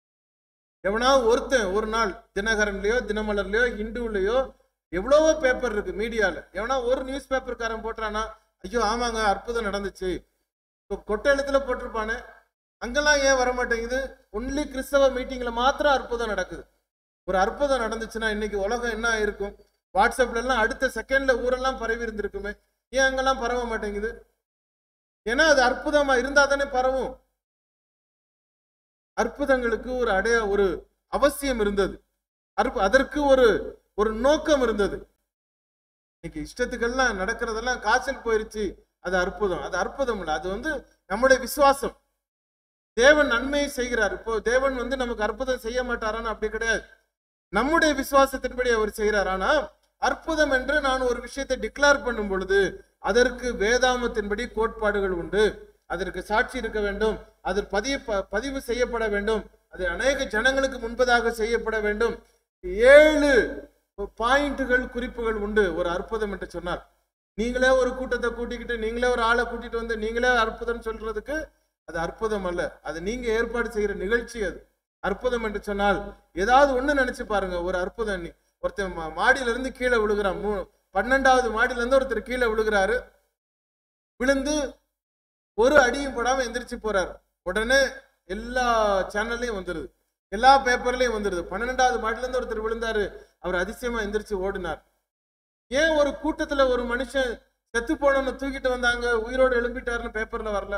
எவனாவது ஒருத்தன் ஒரு நாள் தினகரன்லயோ தினமலர்லயோ ஹிந்துலயோ எவ்வளவோ பேப்பர் இருக்கு மீடியால எவனா ஒரு நியூஸ் பேப்பர்காரன் போட்டுறானா ஐயோ ஆமாங்க அற்புதம் நடந்துச்சு இப்போ கொட்டை எழுத்துல போட்டிருப்பானே அங்கெல்லாம் ஏன் வர மாட்டேங்குது ஒன்லி கிறிஸ்தவ மீட்டிங்ல மாத்திரம் அற்புதம் நடக்குது ஒரு அற்புதம் நடந்துச்சுன்னா இன்னைக்கு உலகம் என்ன ஆயிருக்கும் வாட்ஸ்அப்ல எல்லாம் அடுத்த செகண்ட்ல ஊரெல்லாம் பரவி இருந்திருக்குமே ஏன் அங்கெல்லாம் பரவ மாட்டேங்குது ஏன்னா அது அற்புதமா இருந்தா தானே பரவும் அற்புதங்களுக்கு ஒரு அடைய ஒரு அவசியம் இருந்தது அற்பு அதற்கு ஒரு ஒரு நோக்கம் இருந்தது இன்னைக்கு இஷ்டத்துக்கெல்லாம் நடக்கிறதெல்லாம் காய்ச்சல் போயிருச்சு அது அற்புதம் அது அற்புதம் இல்லை அது வந்து நம்முடைய விசுவாசம் தேவன் நன்மையை செய்கிறார் இப்போ தேவன் வந்து நமக்கு அற்புதம் செய்ய மாட்டாரான்னு அப்படி கிடையாது நம்முடைய விசுவாசத்தின்படி அவர் செய்கிறார் ஆனா அற்புதம் என்று நான் ஒரு விஷயத்தை டிக்ளேர் பண்ணும் பொழுது அதற்கு வேதாமத்தின்படி கோட்பாடுகள் உண்டு அதற்கு சாட்சி இருக்க வேண்டும் அது பதிய ப- பதிவு செய்யப்பட வேண்டும் அது அநேக ஜனங்களுக்கு முன்பதாக செய்யப்பட வேண்டும் ஏழு பாயிண்ட்டுகள் குறிப்புகள் உண்டு ஒரு அற்புதம் என்று சொன்னார் நீங்களே ஒரு கூட்டத்தை கூட்டிக்கிட்டு நீங்களே ஒரு ஆளை கூட்டிட்டு வந்து நீங்களே அற்புதம் சொல்றதுக்கு அது அற்புதம் அல்ல அது நீங்க ஏற்பாடு செய்யற நிகழ்ச்சி அது அற்புதம் என்று சொன்னால் ஏதாவது ஒண்ணு நினைச்சு பாருங்க ஒரு அற்புதம் நீ- ஒருத்தன் மா- மாடியில இருந்து கீழே விழுகிறான் மூ பன்னெண்டாவது மாடியில இருந்து ஒருத்தர் கீழே விழுகிறாரு விழுந்து ஒரு அடியும் படாம எந்திரிச்சு போறாரு உடனே எல்லா சேனல்லையும் வந்துருது எல்லா பேப்பர்லயும் வந்துருது பன்னெண்டாவது மாடியில இருந்து ஒருத்தர் விழுந்தாரு அவர் அதிசயமா எந்திரிச்சு ஓடினார் ஏன் ஒரு கூட்டத்துல ஒரு மனுஷன் செத்து போனவனை தூக்கிட்டு வந்தாங்க உயிரோடு எழும்பிட்டாருன்னு பேப்பர்ல வரல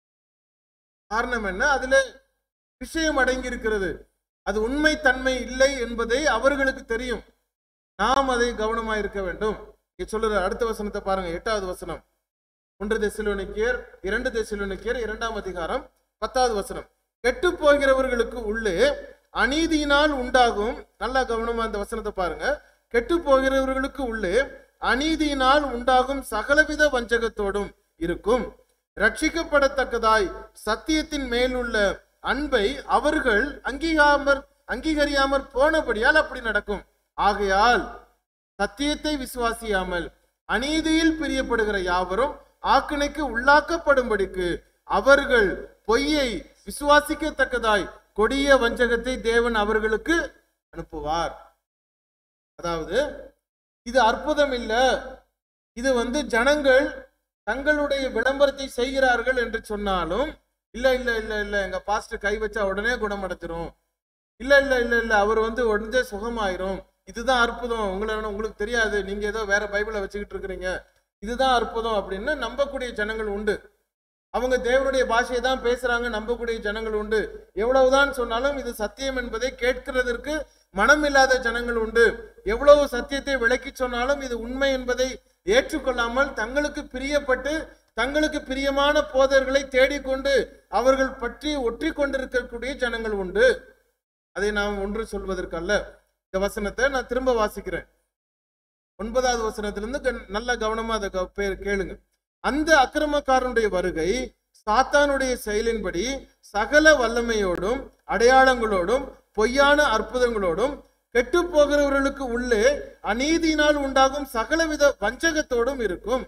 காரணம் என்ன அதுல விஷயம் அடங்கி இருக்கிறது அது உண்மை தன்மை இல்லை என்பதை அவர்களுக்கு தெரியும் நாம் அதை கவனமா இருக்க வேண்டும் இங்க சொல்லுற அடுத்த வசனத்தை பாருங்க எட்டாவது வசனம் ஒன்று தெசிலோனிக்கியர் இரண்டு தெசிலோனிக்கியர் இரண்டாம் அதிகாரம் பத்தாவது வசனம் கெட்டு போகிறவர்களுக்கு உள்ளே அநீதியினால் உண்டாகும் நல்லா கவனமா அந்த வசனத்தை பாருங்க கெட்டு போகிறவர்களுக்கு உள்ளே அநீதியினால் உண்டாகும் சகலவித வஞ்சகத்தோடும் இருக்கும் ரட்சிக்கப்படத்தக்கதாய் சத்தியத்தின் மேலுள்ள அன்பை அவர்கள் அங்கீகாமற் அங்கீகரியாமற் போனபடியால் அப்படி நடக்கும் ஆகையால் சத்தியத்தை விசுவாசியாமல் அநீதியில் பிரியப்படுகிற யாவரும் ஆக்கினைக்கு உள்ளாக்கப்படும்படிக்கு அவர்கள் பொய்யை விசுவாசிக்கத்தக்கதாய் கொடிய வஞ்சகத்தை தேவன் அவர்களுக்கு அனுப்புவார் அதாவது இது அற்புதம் இல்ல இது வந்து ஜனங்கள் தங்களுடைய விளம்பரத்தை செய்கிறார்கள் என்று சொன்னாலும் இல்ல இல்ல இல்ல இல்ல எங்க பாஸ்டர் கை வச்சா உடனே குணமடைஞ்சிரும் இல்ல இல்ல இல்ல இல்ல அவர் வந்து உடனே சுகமாயிரும் இதுதான் அற்புதம் உங்களை உங்களுக்கு தெரியாது நீங்க ஏதோ வேற பைபிளை வச்சுக்கிட்டு இருக்கிறீங்க இதுதான் அற்புதம் அப்படின்னு நம்பக்கூடிய ஜனங்கள் உண்டு அவங்க தேவனுடைய பாஷையை தான் பேசுறாங்க நம்பக்கூடிய ஜனங்கள் உண்டு எவ்வளவுதான் சொன்னாலும் இது சத்தியம் என்பதை கேட்கிறதற்கு மனம் இல்லாத ஜனங்கள் உண்டு எவ்வளவு சத்தியத்தை விளக்கி சொன்னாலும் இது உண்மை என்பதை ஏற்றுக்கொள்ளாமல் தங்களுக்கு பிரியப்பட்டு தங்களுக்கு பிரியமான போதர்களை தேடிக்கொண்டு அவர்கள் பற்றி ஒற்றி கொண்டிருக்கக்கூடிய ஜனங்கள் உண்டு அதை நாம் ஒன்று சொல்வதற்கல்ல இந்த வசனத்தை நான் திரும்ப வாசிக்கிறேன் ஒன்பதாவது வசனத்திலிருந்து கண்- நல்ல கவனமா அதை க- பே- கேளுங்க அந்த அக்கிரமக்காரனுடைய வருகை சாத்தானுடைய செயலின்படி சகல வல்லமையோடும் அடையாளங்களோடும் பொய்யான அற்புதங்களோடும் கெட்டு போகிறவர்களுக்கு உள்ளே அநீதியினால் உண்டாகும் சகலவித வஞ்சகத்தோடும் இருக்கும்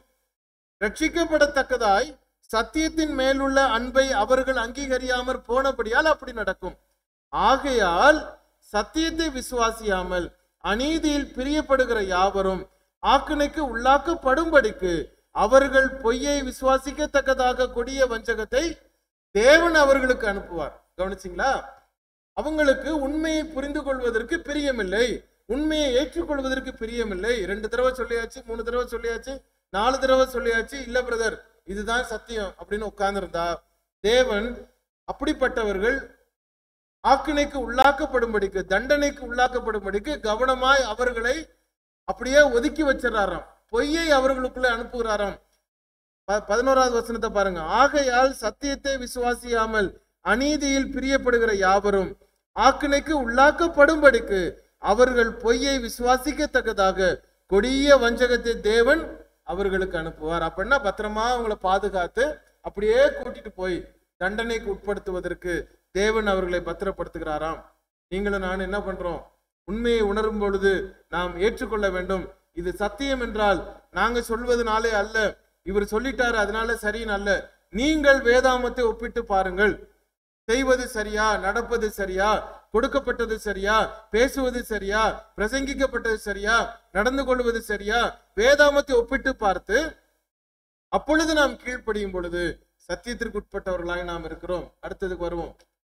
ரட்சிக்கப்படத்தக்கதாய் சத்தியத்தின் மேலுள்ள அன்பை அவர்கள் அங்கீகரியாமற் போனபடியால் அப்படி நடக்கும் ஆகையால் சத்தியத்தை விசுவாசியாமல் அநீதியில் பிரியப்படுகிற யாவரும் ஆக்கினைக்கு உள்ளாக்கப்படும்படிக்கு அவர்கள் பொய்யை விசுவாசிக்கத்தக்கதாக கொடிய வஞ்சகத்தை தேவன் அவர்களுக்கு அனுப்புவார் கவனிச்சிங்களா அவங்களுக்கு உண்மையை புரிந்து கொள்வதற்கு பிரியமில்லை உண்மையை ஏற்றுக்கொள்வதற்கு பிரியமில்லை ரெண்டு தடவை சொல்லியாச்சு மூணு தடவை சொல்லியாச்சு நாலு தடவை சொல்லியாச்சு இல்ல பிரதர் இதுதான் சத்தியம் அப்படின்னு உட்கார்ந்திருந்தா தேவன் அப்படிப்பட்டவர்கள் ஆக்கினைக்கு உள்ளாக்கப்படும்படிக்கு தண்டனைக்கு உள்ளாக்கப்படும்படிக்கு கவனமாய் அவர்களை அப்படியே ஒதுக்கி வச்சிடறாராம் பொய்யை அவர்களுக்குள்ள அனுப்புகிறாராம் ப- பதினோராவது வசனத்தை பாருங்க ஆகையால் சத்தியத்தை விசுவாசியாமல் அநீதியில் பிரியப்படுகிற யாவரும் ஆக்கினைக்கு உள்ளாக்கப்படும்படிக்கு அவர்கள் பொய்யை விசுவாசிக்கத்தக்கதாக கொடிய வஞ்சகத்தை தேவன் அவர்களுக்கு அனுப்புவார் அப்படின்னா பத்திரமா அவங்கள பாதுகாத்து அப்படியே கூட்டிட்டு போய் தண்டனைக்கு உட்படுத்துவதற்கு தேவன் அவர்களை பத்திரப்படுத்துகிறாராம் நீங்களும் நான் என்ன பண்றோம் உண்மையை உணரும் பொழுது நாம் ஏற்றுக்கொள்ள வேண்டும் இது சத்தியம் என்றால் நாங்க சொல்வதனாலே அல்ல இவர் சொல்லிட்டாரு அதனால சரின்னு அல்ல நீங்கள் வேதாமத்தை ஒப்பிட்டு பாருங்கள் செய்வது சரியா நடப்பது சரியா கொடுக்கப்பட்டது சரியா பேசுவது சரியா பிரசங்கிக்கப்பட்டது சரியா நடந்து கொள்வது சரியா வேதாமத்தை ஒப்பிட்டு பார்த்து அப்பொழுது நாம் கீழ்ப்படியும் பொழுது சத்தியத்திற்கு உட்பட்டவர்களாய் நாம் இருக்கிறோம் அடுத்ததுக்கு வருவோம்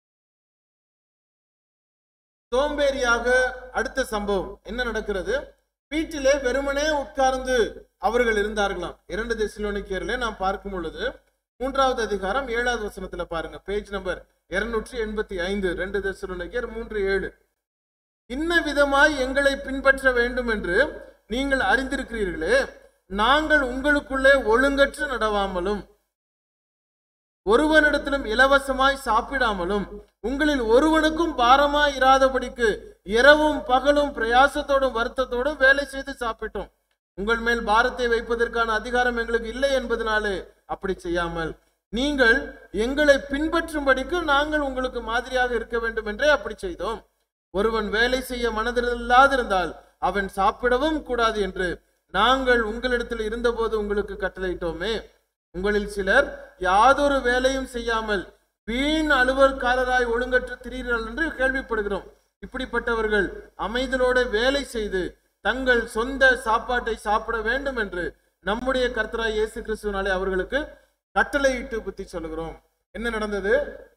சோம்பேறியாக அடுத்த சம்பவம் என்ன நடக்கிறது வீட்டிலே வெறுமனே உட்கார்ந்து அவர்கள் இருந்தார்களாம் இரண்டு தெசலோனிக்கேரிலே நாம் பார்க்கும் பொழுது மூன்றாவது அதிகாரம் ஏழாவது வசனத்துல பாருங்க பேஜ் நம்பர் இருநூற்றி எண்பத்தி ஐந்து ரெண்டு தெசலோனிக்கேர் மூன்று ஏழு இன்ன விதமாய் எங்களை பின்பற்ற வேண்டும் என்று நீங்கள் அறிந்திருக்கிறீர்களே நாங்கள் உங்களுக்குள்ளே ஒழுங்கற்று நடவாமலும் ஒருவனிடத்திலும் இலவசமாய் சாப்பிடாமலும் உங்களில் ஒருவனுக்கும் பாரமாய் இராதபடிக்கு இரவும் பகலும் பிரயாசத்தோடும் வருத்தத்தோடும் வேலை செய்து சாப்பிட்டோம் உங்கள் மேல் பாரத்தை வைப்பதற்கான அதிகாரம் எங்களுக்கு இல்லை என்பதனாலே அப்படி செய்யாமல் நீங்கள் எங்களை பின்பற்றும்படிக்கு நாங்கள் உங்களுக்கு மாதிரியாக இருக்க வேண்டும் என்றே அப்படி செய்தோம் ஒருவன் வேலை செய்ய மனதில்லாதிருந்தால் அவன் சாப்பிடவும் கூடாது என்று நாங்கள் உங்களிடத்தில் இருந்தபோது உங்களுக்கு கட்டளையிட்டோமே உங்களில் சிலர் யாதொரு வேலையும் செய்யாமல் வீண் அலுவல்காரராய் ஒழுங்கற்று திரிகிறார்கள் என்று கேள்விப்படுகிறோம் இப்படிப்பட்டவர்கள் அமைதலோட வேலை செய்து தங்கள் சொந்த சாப்பாட்டை சாப்பிட வேண்டும் என்று நம்முடைய கர்த்தராய் இயேசு கிறிஸ்துவனாலே அவர்களுக்கு கட்டளையிட்டு புத்தி சொல்லுகிறோம் என்ன நடந்தது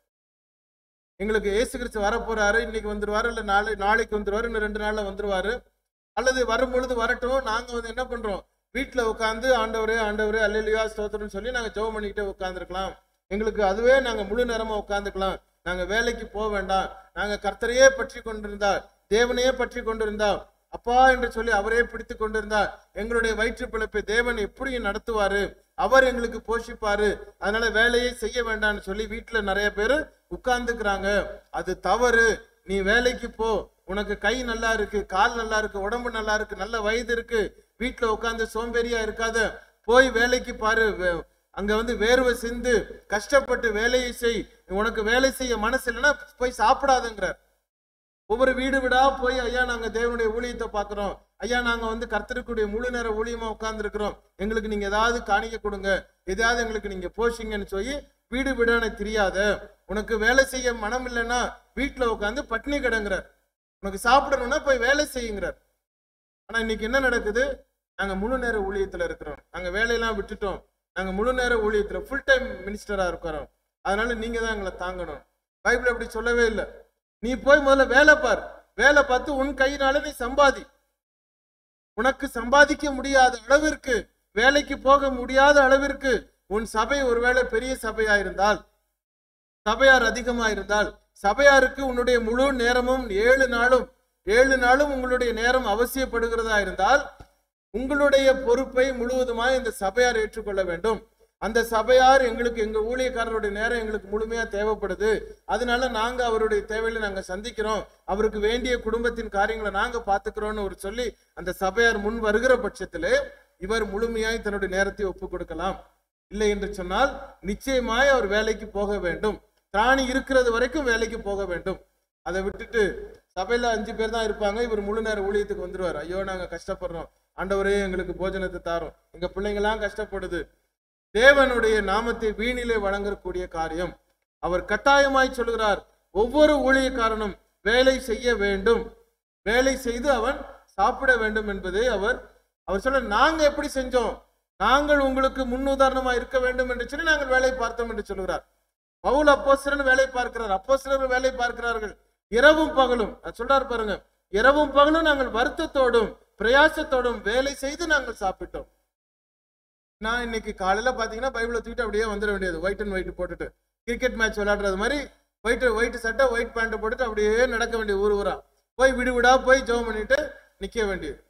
எங்களுக்கு இயேசு கிறிஸ்து வரப்போறாரு இன்னைக்கு வந்துருவாரு இல்ல நாளை நாளைக்கு வந்துருவாரு இன்னும் ரெண்டு நாள்ல வந்துருவாரு அல்லது வரும் பொழுது வரட்டும் நாங்க வந்து என்ன பண்றோம் வீட்டுல உட்காந்து ஆண்டவரே ஆண்டவரே அல்லையா ஸ்தோத்திரம்னு சொல்லி நாங்க ஜெபம் பண்ணிக்கிட்டே உட்காந்துருக்கலாம் எங்களுக்கு அதுவே நாங்க முழு நேரமா உட்காந்துக்கலாம் நாங்க வேலைக்கு போக வேண்டாம் நாங்க கர்த்தரையே பற்றி கொண்டிருந்தா தேவனையே பற்றி கொண்டிருந்தா அப்பா என்று சொல்லி அவரே பிடித்து கொண்டிருந்தா எங்களுடைய வயிற்று பிழைப்பை தேவன் எப்படி நடத்துவாரு அவர் எங்களுக்கு போஷிப்பாரு அதனால வேலையே செய்ய வேண்டாம்னு சொல்லி வீட்டுல நிறைய பேர் உட்கார்ந்துக்கிறாங்க அது தவறு நீ வேலைக்கு போ உனக்கு கை நல்லா இருக்கு கால் நல்லா இருக்கு உடம்பு நல்லா இருக்கு நல்ல வயது இருக்கு வீட்டுல உட்கார்ந்து சோம்பேறியா இருக்காத போய் வேலைக்கு பாரு வே- அங்க வந்து வேர்வை சிந்து கஷ்டப்பட்டு வேலையை செய் உனக்கு வேலை செய்ய மனசு இல்லைன்னா போய் சாப்பிடாதங்கிறார் ஒவ்வொரு வீடு வீடா போய் ஐயா நாங்க தேவனுடைய ஊழியத்தை பார்க்கிறோம் ஐயா நாங்க வந்து கர்த்தருக்குடைய முழு நேர ஊழியமா உட்கார்ந்துருக்கிறோம் எங்களுக்கு நீங்க ஏதாவது காணிக்க கொடுங்க எதாவது எங்களுக்கு நீங்க போஷிங்கன்னு சொல்லி வீடு வீடான தெரியாத உனக்கு வேலை செய்ய மனம் இல்லைன்னா வீட்டுல உட்காந்து பட்னி கிடங்குறார் உனக்கு சாப்பிடணும்னா போய் வேலை செய்யுங்கிறார் ஆனா இன்னைக்கு என்ன நடக்குது நாங்க முழு நேர ஊழியத்துல இருக்கிறோம் நாங்க வேலையெல்லாம் விட்டுட்டோம் நாங்க முழு நேர ஊழியத்துல ஃபுல் டைம் மினிஸ்டரா இருக்கிறோம் அதனால நீங்க தான் எங்களை தாங்கணும் பைபிள் அப்படி சொல்லவே இல்லை நீ போய் முதல்ல வேலை பார் வேலை பார்த்து உன் கையினால நீ சம்பாதி உனக்கு சம்பாதிக்க முடியாத அளவிற்கு வேலைக்கு போக முடியாத அளவிற்கு உன் சபை ஒருவேளை பெரிய சபையா இருந்தால் சபையார் அதிகமா இருந்தால் சபையாருக்கு உன்னுடைய முழு நேரமும் ஏழு நாளும் ஏழு நாளும் உங்களுடைய நேரம் அவசியப்படுகிறதா இருந்தால் உங்களுடைய பொறுப்பை முழுவதுமாய் இந்த சபையார் ஏற்றுக்கொள்ள வேண்டும் அந்த சபையார் எங்களுக்கு எங்க ஊழியக்காரருடைய நேரம் எங்களுக்கு முழுமையா தேவைப்படுது அதனால நாங்க அவருடைய தேவையில நாங்க சந்திக்கிறோம் அவருக்கு வேண்டிய குடும்பத்தின் காரியங்களை நாங்க பாத்துக்கிறோம்னு ஒரு சொல்லி அந்த சபையார் முன் வருகிற பட்சத்திலே இவர் முழுமையாய் தன்னுடைய நேரத்தை ஒப்பு கொடுக்கலாம் இல்லை என்று சொன்னால் நிச்சயமாய் அவர் வேலைக்கு போக வேண்டும் திராணி இருக்கிறது வரைக்கும் வேலைக்கு போக வேண்டும் அதை விட்டுட்டு சபையில அஞ்சு பேர் தான் இருப்பாங்க இவர் முழு நேர ஊழியத்துக்கு வந்துருவார் ஐயோ நாங்க கஷ்டப்படுறோம் ஆண்டவரே எங்களுக்கு போஜனத்தை தாரோம் எங்க பிள்ளைங்களாம் கஷ்டப்படுது தேவனுடைய நாமத்தை வீணிலே வழங்கக்கூடிய காரியம் அவர் கட்டாயமாய் சொல்கிறார் ஒவ்வொரு ஊழியக்காரனும் வேலை செய்ய வேண்டும் வேலை செய்து அவன் சாப்பிட வேண்டும் என்பதை அவர் அவர் சொல்ல நாங்க எப்படி செஞ்சோம் நாங்கள் உங்களுக்கு முன்னுதாரணமா இருக்க வேண்டும் என்று சொல்லி நாங்கள் வேலை பார்த்தோம் என்று சொல்கிறார் பவுல் அப்போஸ்தலன் வேலை பார்க்கிறார் அப்போஸ்தலர் வேலை பார்க்கிறார்கள் இரவும் பகலும் அது சொல்றாரு பாருங்க இரவும் பகலும் நாங்கள் வருத்தத்தோடும் பிரயாசத்தோடும் வேலை செய்து நாங்கள் சாப்பிட்டோம் நான் இன்னைக்கு காலையில பாத்தீங்கன்னா பைபிளை தூக்கிட்டு அப்படியே வந்துட வேண்டியது ஒயிட் அண்ட் ஒயிட் போட்டுட்டு கிரிக்கெட் மேட்ச் விளையாடுறது மாதிரி ஒயிட் ஒயிட் சட்டை ஒயிட் பேண்ட் போட்டுட்டு அப்படியே நடக்க வேண்டிய ஊர் ஊரா போய் விடு விடா போய் ஜெபம் பண்ணிட்டு நிக்க வேண்டியது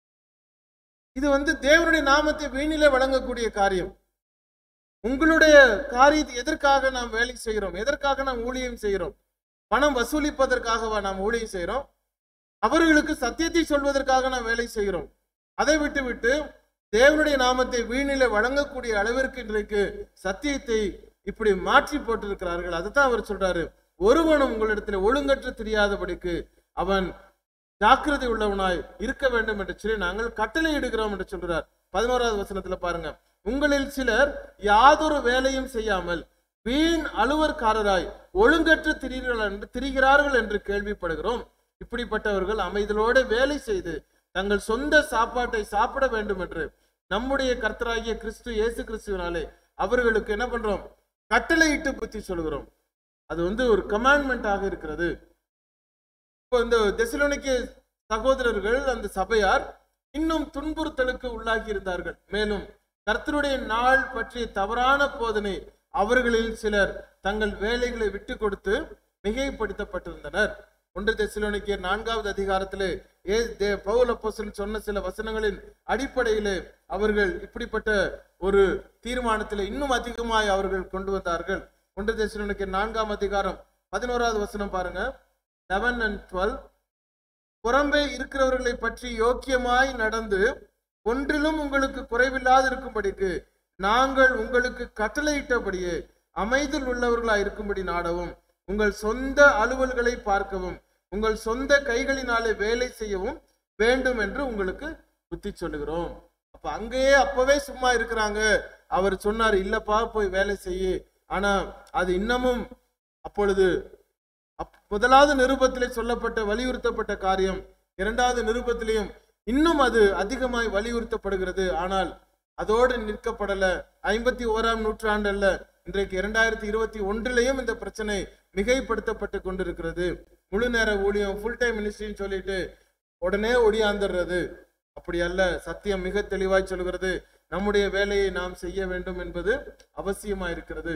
இது வந்து தேவனுடைய நாமத்தை வீணிலே வழங்கக்கூடிய காரியம் உங்களுடைய காரியத்தை எதற்காக நாம் வேலை செய்கிறோம் எதற்காக நாம் ஊழியம் செய்கிறோம் பணம் வசூலிப்பதற்காகவா நாம் ஊழியம் செய்கிறோம் அவர்களுக்கு சத்தியத்தை சொல்வதற்காக நாம் வேலை செய்கிறோம் அதை விட்டு விட்டு தேவனுடைய நாமத்தை வீணில வழங்கக்கூடிய அளவிற்கு இன்றைக்கு சத்தியத்தை இப்படி மாற்றி போட்டிருக்கிறார்கள் அதுதான் அவர் சொல்றாரு ஒருவனும் உங்களிடத்தில் ஒழுங்கற்று தெரியாதபடிக்கு அவன் ஜாக்கிரதை உள்ளவனாய் இருக்க வேண்டும் என்று சொல்லி நாங்கள் கட்டளை இடுகிறோம் என்று சொல்றார் பதினோராவது வசனத்துல பாருங்க உங்களில் சிலர் யாதொரு வேலையும் செய்யாமல் வீண் அலுவற்காரராய் ஒழுங்கற்று திரிகிறார்கள் என்று திரிகிறார்கள் என்று கேள்விப்படுகிறோம் இப்படிப்பட்டவர்கள் அமைதலோடு வேலை செய்து தங்கள் சொந்த சாப்பாட்டை சாப்பிட வேண்டும் என்று நம்முடைய கர்த்தராகிய கிறிஸ்து இயேசு கிறிஸ்துவினாலே அவர்களுக்கு என்ன பண்றோம் கட்டளையிட்டு புத்தி சொல்கிறோம் அது வந்து ஒரு கமாண்ட்மெண்ட் இருக்கிறது இப்போ இந்த தெசலோனிக்க சகோதரர்கள் அந்த சபையார் இன்னும் துன்புறுத்தலுக்கு உள்ளாகி இருந்தார்கள் மேலும் கர்த்தருடைய நாள் பற்றிய தவறான போதனை அவர்களில் சிலர் தங்கள் வேலைகளை விட்டு கொடுத்து மிகைப்படுத்தப்பட்டிருந்தனர் ஒன்று தெசலோனிக்கர் நான்காவது அதிகாரத்திலே ஏ தே பவுல் அப்போஸ்தலன் சொன்ன சில வசனங்களின் அடிப்படையிலே அவர்கள் இப்படிப்பட்ட ஒரு தீர்மானத்திலே இன்னும் அதிகமாய் அவர்கள் கொண்டு வந்தார்கள் ஒன்று தெசலோனிக்கர் நான்காம் அதிகாரம் பதினோராவது வசனம் பாருங்க லெவன் அண்ட் டுவெல் புறம்பே இருக்கிறவர்களை பற்றி யோக்கியமாய் நடந்து ஒன்றிலும் உங்களுக்கு குறைவில்லாது இருக்கும்படிக்கு நாங்கள் உங்களுக்கு கட்டளையிட்டபடியே அமைதியில் உள்ளவர்களாய் இருக்கும்படி நாடவும் உங்கள் சொந்த அலுவல்களை பார்க்கவும் உங்கள் சொந்த கைகளினாலே வேலை செய்யவும் வேண்டும் என்று உங்களுக்கு புத்தி சொல்லுகிறோம் அப்ப அங்கேயே அப்பவே சும்மா இருக்கிறாங்க அவர் சொன்னார் இல்லப்பா போய் வேலை செய்யு ஆனா அது இன்னமும் அப்பொழுது அப்- முதலாவது நிருபத்திலே சொல்லப்பட்ட வலியுறுத்தப்பட்ட காரியம் இரண்டாவது நிருபத்திலையும் இன்னும் அது அதிகமாய் வலியுறுத்தப்படுகிறது ஆனால் அதோடு நிற்கப்படல ஐம்பத்தி ஓராம் நூற்றாண்டு அல்ல இன்றைக்கு இரண்டாயிரத்தி இருபத்தி ஒன்றிலையும் இந்த பிரச்சனை மிகைப்படுத்தப்பட்டு கொண்டிருக்கிறது முழு நேர ஊழியம் ஃபுல் டைம் மினிஸ்ட்ரின்னு சொல்லிட்டு உடனே ஒடியாந்துடுறது அப்படி அல்ல சத்தியம் மிக தெளிவாய் சொல்கிறது நம்முடைய வேலையை நாம் செய்ய வேண்டும் என்பது அவசியமா இருக்கிறது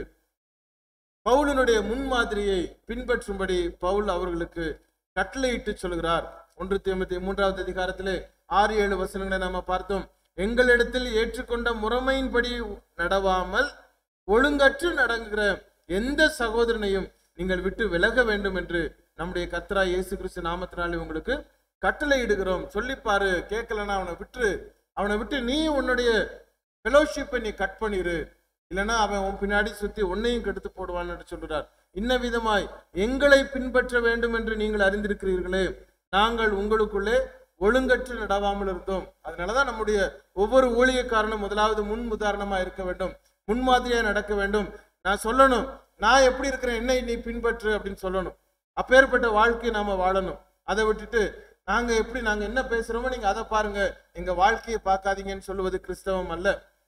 பவுலினுடைய முன்மாதிரியை பின்பற்றும்படி பவுல் அவர்களுக்கு கட்டளையிட்டு சொல்கிறார் ஒன்று தீமத்தி மூன்றாவது அதிகாரத்திலே ஆறு ஏழு வசனங்களை நாம பார்த்தோம் எங்களிடத்தில் ஏற்றுக்கொண்ட முறைமையின்படி நடவாமல் ஒழுங்கற்று நடங்குகிற எந்த சகோதரனையும் நீங்கள் விட்டு விலக வேண்டும் என்று நம்முடைய கத்ரா இயேசு கிறிஸ்து நாமத்தினாலே உங்களுக்கு கட்டளையிடுகிறோம் சொல்லிப்பாரு கேட்கலன்னா அவனை விட்டு அவனை விட்டு நீ உன்னுடைய ஃபெலோஷிப்பை நீ கட் பண்ணிரு இல்லைன்னா அவன் உன் பின்னாடி சுத்தி உன்னையும் கெடுத்து போடுவான்னு என்று சொல்கிறார் இன்ன விதமாய் எங்களை பின்பற்ற வேண்டும் என்று நீங்கள் அறிந்திருக்கிறீர்களே நாங்கள் உங்களுக்குள்ளே ஒழுங்கற்று நடவாமல் இருந்தோம் அதனாலதான் நம்முடைய ஒவ்வொரு ஊழியக்காரனும் முதலாவது முன் உதாரணமா இருக்க வேண்டும் முன்மாதிரியா நடக்க வேண்டும் நான் சொல்லணும் நான் எப்படி இருக்கிறேன் என்னை நீ பின்பற்று அப்படின்னு சொல்லணும் அப்பேற்பட்ட வாழ்க்கையை நாம வாழணும் அதை விட்டுட்டு நாங்க எப்படி நாங்க என்ன பேசுறோமோ நீங்க அதை பாருங்க எங்க வாழ்க்கையை பார்க்காதீங்கன்னு சொல்லுவது கிறிஸ்தவம் அல்ல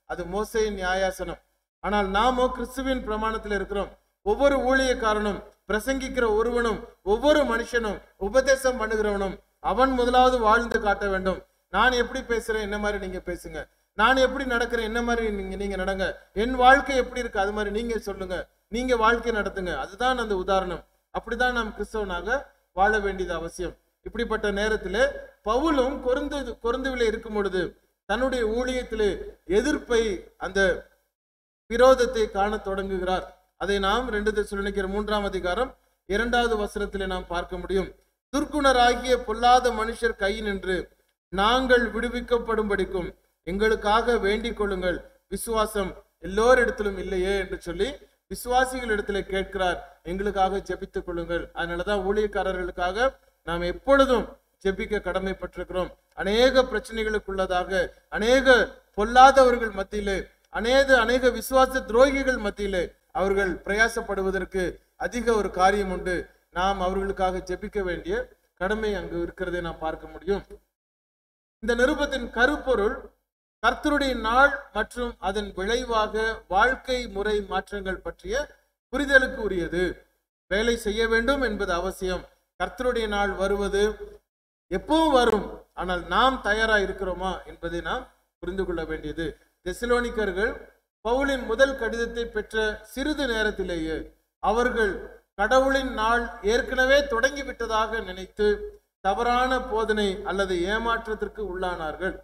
அது மோசையின் நியாயாசனம் ஆனால் நாமோ கிறிஸ்துவின் பிரமாணத்தில் இருக்கிறோம் ஒவ்வொரு ஊழியக்காரனும் பிரசங்கிக்கிற ஒருவனும் ஒவ்வொரு மனுஷனும் உபதேசம் பண்ணுகிறவனும் அவன் முதலாவது வாழ்ந்து காட்ட வேண்டும் நான் எப்படி பேசுறேன் என்ன மாதிரி நீங்க பேசுங்க நான் எப்படி நடக்கிறேன் என்ன மாதிரி நீங்க நீங்க நடங்க என் வாழ்க்கை எப்படி இருக்கு அது மாதிரி நீங்க சொல்லுங்க நீங்க வாழ்க்கை நடத்துங்க அதுதான் அந்த உதாரணம் அப்படிதான் நாம் கிறிஸ்தவனாக வாழ வேண்டியது அவசியம் இப்படிப்பட்ட நேரத்திலே பவுலும் கொருந்து கொருந்துவிலே இருக்கும் பொழுது தன்னுடைய ஊழியத்திலே எதிர்ப்பை அந்த விரோதத்தை காணத் தொடங்குகிறார் அதை நாம் ரெண்டு தெசலோனிக்கர் மூன்றாம் அதிகாரம் இரண்டாவது வசனத்திலே நாம் பார்க்க முடியும் துர்க்குணராகிய பொல்லாத மனுஷர் கை நின்று நாங்கள் விடுவிக்கப்படும்படிக்கும் எங்களுக்காக வேண்டிக் கொள்ளுங்கள் விசுவாசம் எல்லோரிடத்திலும் இல்லையே என்று சொல்லி விசுவாசிகள் இடத்துல கேட்கிறார் எங்களுக்காக ஜெபித்துக் கொள்ளுங்கள் அதனாலதான் ஊழியக்காரர்களுக்காக நாம் எப்பொழுதும் ஜெபிக்க கடமைப்பட்டிருக்கிறோம் அநேக பிரச்சனைகளுக்குள்ளதாக அநேக பொல்லாதவர்கள் மத்தியிலே அநேக அநேக விசுவாச துரோகிகள் மத்தியிலே அவர்கள் பிரயாசப்படுவதற்கு அதிக ஒரு காரியம் உண்டு நாம் அவர்களுக்காக ஜெபிக்க வேண்டிய கடமை அங்கு இருக்கிறதை நாம் பார்க்க முடியும் இந்த நிருபத்தின் கருப்பொருள் கர்த்தருடைய நாள் மற்றும் அதன் விளைவாக வாழ்க்கை முறை மாற்றங்கள் பற்றிய புரிதலுக்கு உரியது வேலை செய்ய வேண்டும் என்பது அவசியம் கர்த்தருடைய நாள் வருவது எப்பவும் வரும் ஆனால் நாம் தயாரா இருக்கிறோமா என்பதை நாம் புரிந்து கொள்ள வேண்டியது தெசலோனிக்கர்கள் பவுலின் முதல் கடிதத்தை பெற்ற சிறிது நேரத்திலேயே அவர்கள் கடவுளின் நாள் ஏற்கனவே தொடங்கி விட்டதாக நினைத்து தவறான போதனை அல்லது ஏமாற்றத்திற்கு உள்ளானார்கள்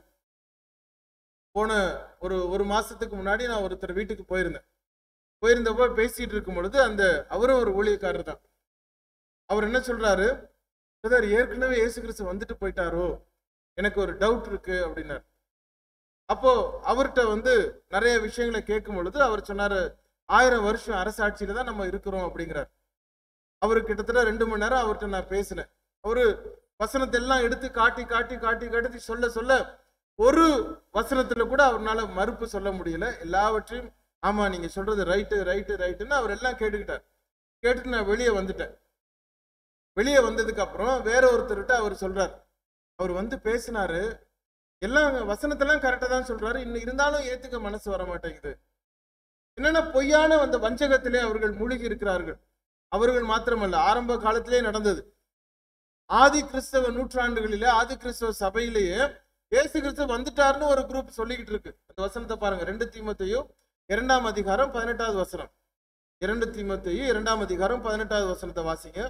போன ஒரு ஒரு மாசத்துக்கு முன்னாடி நான் ஒருத்தர் வீட்டுக்கு போயிருந்தேன் போயிருந்தப்போ பேசிட்டு இருக்கும் பொழுது அந்த அவரும் ஒரு ஊழியக்காரர் தான் அவர் என்ன சொல்றாரு பிரதர் ஏற்கனவே இயேசு கிறிஸ்து வந்துட்டு போயிட்டாரோ எனக்கு ஒரு டவுட் இருக்கு அப்படின்னாரு அப்போ அவர்கிட்ட வந்து நிறைய விஷயங்களை கேட்கும் பொழுது அவர் சொன்னாரு ஆயிரம் வருஷம் அரசாட்சியில தான் நம்ம இருக்கிறோம் அப்படிங்கிறார் அவரு கிட்டத்தட்ட ரெண்டு மணி நேரம் அவர்கிட்ட நான் பேசினேன் அவரு வசனத்தை எல்லாம் எடுத்து காட்டி காட்டி காட்டி காட்டி சொல்ல சொல்ல ஒரு வசனத்துல கூட அவர்னால மறுப்பு சொல்ல முடியல எல்லாவற்றையும் ஆமா நீங்க சொல்றது ரைட்டு ரைட்டு ரைட்டுன்னு அவர் எல்லாம் கேட்டுக்கிட்டார் கேட்டுட்டு நான் வெளியே வந்துட்டேன் வெளியே வந்ததுக்கு அப்புறம் வேற ஒருத்தர்கிட்ட அவர் சொல்றார் அவர் வந்து பேசினாரு எல்லாம் வசனத்தெல்லாம் கரெக்டா தான் சொல்றாரு இன்னும் இருந்தாலும் ஏத்துக்க மனசு வர மாட்டேங்குது என்னன்னா பொய்யான அந்த வஞ்சகத்திலே அவர்கள் மூழ்கி இருக்கிறார்கள் அவர்கள் மாத்திரமல்ல ஆரம்ப காலத்திலே நடந்தது ஆதி கிறிஸ்தவ நூற்றாண்டுகளிலே ஆதி கிறிஸ்தவ சபையிலேயே இயேசு கிறிஸ்து வந்துட்டாருன்னு ஒரு குரூப் சொல்லிக்கிட்டு இருக்கு அந்த வசனத்தை பாருங்க ரெண்டு தீமத்தையும் இரண்டாம் அதிகாரம் பதினெட்டாவது வசனம் இரண்டு தீமத்தையும் இரண்டாம் அதிகாரம் பதினெட்டாவது வசனத்தை வாசிங்க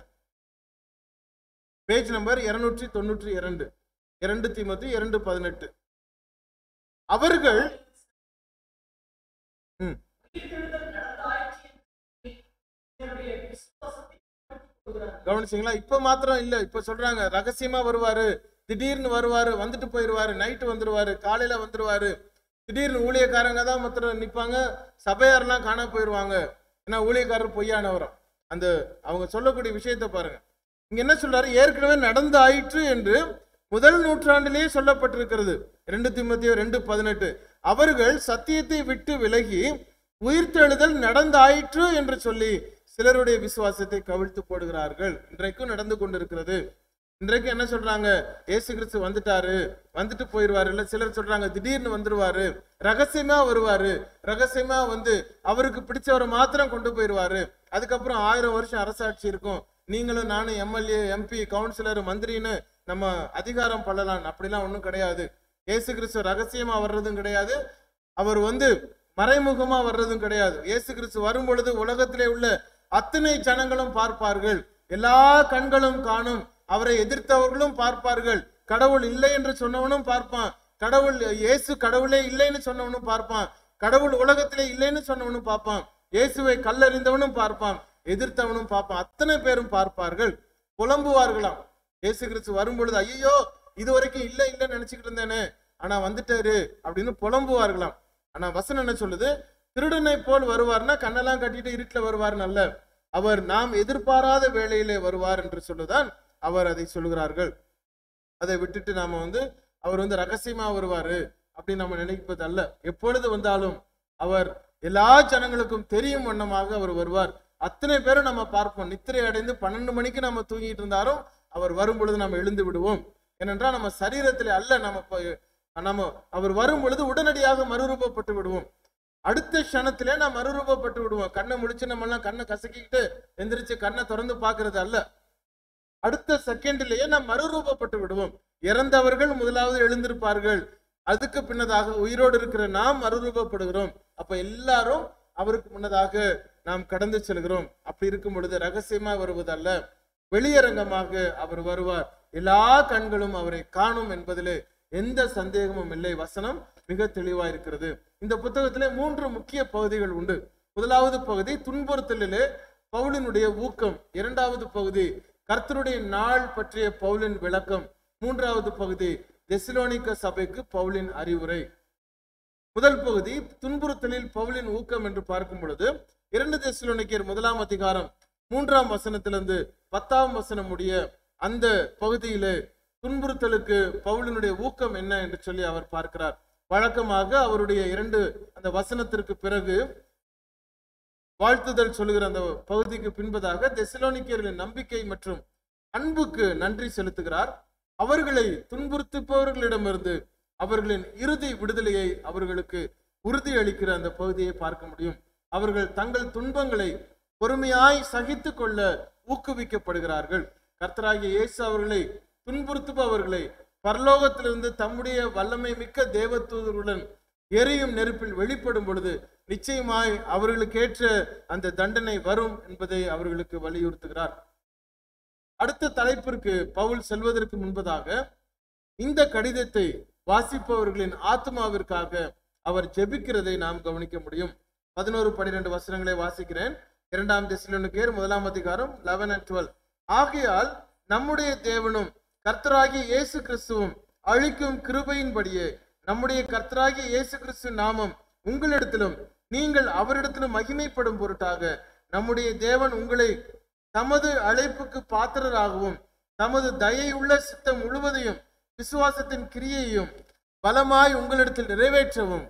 பேஜ் நம்பர் இருநூற்றி தொண்ணூற்றி இரண்டு இரண்டு தீமத்து இரண்டு பதினெட்டு அவர்கள் ம் கவனிச்சிங்களா இப்ப மாத்திரம் இல்ல இப்ப சொல்றாங்க ரகசியமா வருவாரு திடீர்னு வருவாரு வந்துட்டு போயிருவாரு நைட்டு வந்துருவாரு காலையில வந்துருவாரு திடீர்னு ஊழியக்காரங்க தான் மாத்திரம் நிப்பாங்க சபையாரெல்லாம் காண போயிருவாங்க ஏன்னா ஊழியக்காரர் பொய்யானவரம் அந்த அவங்க சொல்லக்கூடிய விஷயத்தை பாருங்க இங்க என்ன சொல்றாரு ஏற்கனவே நடந்து ஆயிற்று என்று முதல் நூற்றாண்டிலேயே சொல்லப்பட்டிருக்கிறது ரெண்டு திமுத்தியோ ரெண்டு பதினெட்டு அவர்கள் சத்தியத்தை விட்டு விலகி உயிர்த்தெழுதல் நடந்தாயிற்று என்று சொல்லி சிலருடைய விசுவாசத்தை கவிழ்த்து போடுகிறார்கள் இன்றைக்கும் நடந்து கொண்டிருக்கிறது இன்றைக்கு என்ன சொல்றாங்க ஏசு கிறிஸ்து வந்துட்டாரு வந்துட்டு போயிருவாரு இல்ல சிலர் சொல்றாங்க திடீர்னு வந்துருவாரு ரகசியமா வருவாரு ரகசியமா வந்து அவருக்கு பிடிச்சவரை மாத்திரம் கொண்டு போயிருவாரு அதுக்கப்புறம் ஆயிரம் வருஷம் அரசாட்சி இருக்கும் நீங்களும் நானும் எம்எல்ஏ எம்பி கவுன்சிலர் மந்திரின்னு நம்ம அதிகாரம் பண்ணலாம் அப்படிலாம் ஒன்றும் கிடையாது இயேசு கிறிஸ்து ரகசியமா வர்றதும் கிடையாது அவர் வந்து மறைமுகமா வர்றதும் கிடையாது இயேசு கிறிஸ்து வரும் பொழுது உலகத்திலே உள்ள அத்தனை ஜனங்களும் பார்ப்பார்கள் எல்லா கண்களும் காணும் அவரை எதிர்த்தவர்களும் பார்ப்பார்கள் கடவுள் இல்லை என்று சொன்னவனும் பார்ப்பான் கடவுள் இயேசு கடவுளே இல்லைன்னு சொன்னவனும் பார்ப்பான் கடவுள் உலகத்திலே இல்லைன்னு சொன்னவனும் பார்ப்பான் இயேசுவை கல்லறிந்தவனும் பார்ப்பான் எதிர்த்தவனும் பார்ப்பான் அத்தனை பேரும் பார்ப்பார்கள் புலம்புவார்களாம் இயேசு கிறிஸ்து வரும் பொழுது ஐயோ இது வரைக்கும் இல்லை இல்லைன்னு நினைச்சுக்கிட்டு இருந்தேனே ஆனா வந்துட்டாரு அப்படின்னு புலம்புவார்களாம் ஆனா வசனம் என்ன சொல்லுது திருடனை போல் வருவார்னா கண்ணெல்லாம் கட்டிட்டு இருட்டில் வருவார்னு அல்ல அவர் நாம் எதிர்பாராத வேளையிலே வருவார் என்று சொல்லுதான் அவர் அதை சொல்லுகிறார்கள் அதை விட்டுட்டு நாம வந்து அவர் வந்து ரகசியமா வருவாரு அப்படின்னு நம்ம நினைப்பது அல்ல எப்பொழுது வந்தாலும் அவர் எல்லா ஜனங்களுக்கும் தெரியும் வண்ணமாக அவர் வருவார் அத்தனை பேரும் நம்ம பார்ப்போம் நித்திரை அடைந்து பன்னெண்டு மணிக்கு நம்ம தூங்கிட்டு இருந்தாலும் அவர் வரும் பொழுது நம்ம எழுந்து விடுவோம் ஏனென்றால் நம்ம சரீரத்திலே அல்ல நம்ம ப- நம்ம அவர் வரும் பொழுது உடனடியாக மறுரூபப்பட்டு விடுவோம் அடுத்த க்ஷணத்திலே நாம் மறுரூபப்பட்டு விடுவோம் கண்ணை முழிச்சு நம்ம எல்லாம் கண்ணை கசக்கிக்கிட்டு எந்திரிச்சு கண்ணை திறந்து பார்க்கிறது அல்ல அடுத்த செகண்ட்லயே நாம் மறுரூபப்பட்டு விடுவோம் இறந்தவர்கள் முதலாவது எழுந்திருப்பார்கள் அதுக்கு பின்னதாக உயிரோடு இருக்கிற நாம் மறுரூபப்படுகிறோம் அப்ப எல்லாரும் அவருக்கு முன்னதாக நாம் கடந்து செல்கிறோம் அப்படி இருக்கும் பொழுது ரகசியமா வருவதல்ல வெளியரங்கமாக அவர் வருவார் எல்லா கண்களும் அவரை காணும் என்பதிலே எந்த சந்தேகமும் இல்லை வசனம் மிக தெளிவா இருக்கிறது இந்த புத்தகத்திலே மூன்று முக்கிய பகுதிகள் உண்டு முதலாவது பகுதி துன்புறுத்தலிலே பவுலினுடைய ஊக்கம் இரண்டாவது பகுதி கர்த்தருடைய நாள் பற்றிய பவுலின் விளக்கம் மூன்றாவது பகுதி தெசிலோனிக்க சபைக்கு பவுலின் அறிவுரை முதல் பகுதி துன்புறுத்தலில் பவுலின் ஊக்கம் என்று பார்க்கும் பொழுது இரண்டு தெசிலோனிக்கர் முதலாம் அதிகாரம் மூன்றாம் வசனத்திலிருந்து பத்தாம் வசனம் முடிய அந்த பகுதியிலே துன்புறுத்தலுக்கு பவுலினுடைய ஊக்கம் என்ன என்று சொல்லி அவர் பார்க்கிறார் வழக்கமாக அவருடைய இரண்டு அந்த வசனத்திற்கு பிறகு வாழ்த்துதல் சொல்லுகிற அந்த பகுதிக்கு பின்பதாக தெசிலோனிக்கர்களின் நம்பிக்கை மற்றும் அன்புக்கு நன்றி செலுத்துகிறார் அவர்களை துன்புறுத்துப்பவர்களிடமிருந்து அவர்களின் இறுதி விடுதலையை அவர்களுக்கு உறுதி அளிக்கிற அந்த பகுதியை பார்க்க முடியும் அவர்கள் தங்கள் துன்பங்களை பொறுமையாய் சகித்து கொள்ள ஊக்குவிக்கப்படுகிறார்கள் கர்த்தராகிய இயேசு அவர்களை துன்புறுத்துபவர்களை பரலோகத்திலிருந்து தம்முடைய வல்லமை மிக்க தேவதூதருடன் எரியும் நெருப்பில் வெளிப்படும் பொழுது நிச்சயமாய் அவர்களுக்கேற்ற அந்த தண்டனை வரும் என்பதை அவர்களுக்கு வலியுறுத்துகிறார் அடுத்த தலைப்பிற்கு பவுல் செல்வதற்கு முன்பதாக இந்த கடிதத்தை வாசிப்பவர்களின் ஆத்மாவிற்காக அவர் ஜெபிக்கிறதை நாம் கவனிக்க முடியும் பதினோரு பன்னிரெண்டு வசனங்களை வாசிக்கிறேன் இரண்டாம் தெசிலோனிக்கேர் முதலாம் அதிகாரம் லெவன் அண்ட் டுவெல் ஆகையால் நம்முடைய தேவனும் கர்த்தராகிய இயேசு கிறிஸ்துவும் அழிக்கும் கிருபையின்படியே நம்முடைய கர்த்தராகிய இயேசு கிறிஸ்து நாமம் உங்களிடத்திலும் நீங்கள் அவரிடத்திலும் மகிமைப்படும் பொருட்டாக நம்முடைய தேவன் உங்களை தமது அழைப்புக்கு பாத்திரராகவும் தமது தயையுள்ள சித்தம் முழுவதையும் விசுவாசத்தின் கிரியையும் பலமாய் உங்களிடத்தில் நிறைவேற்றவும்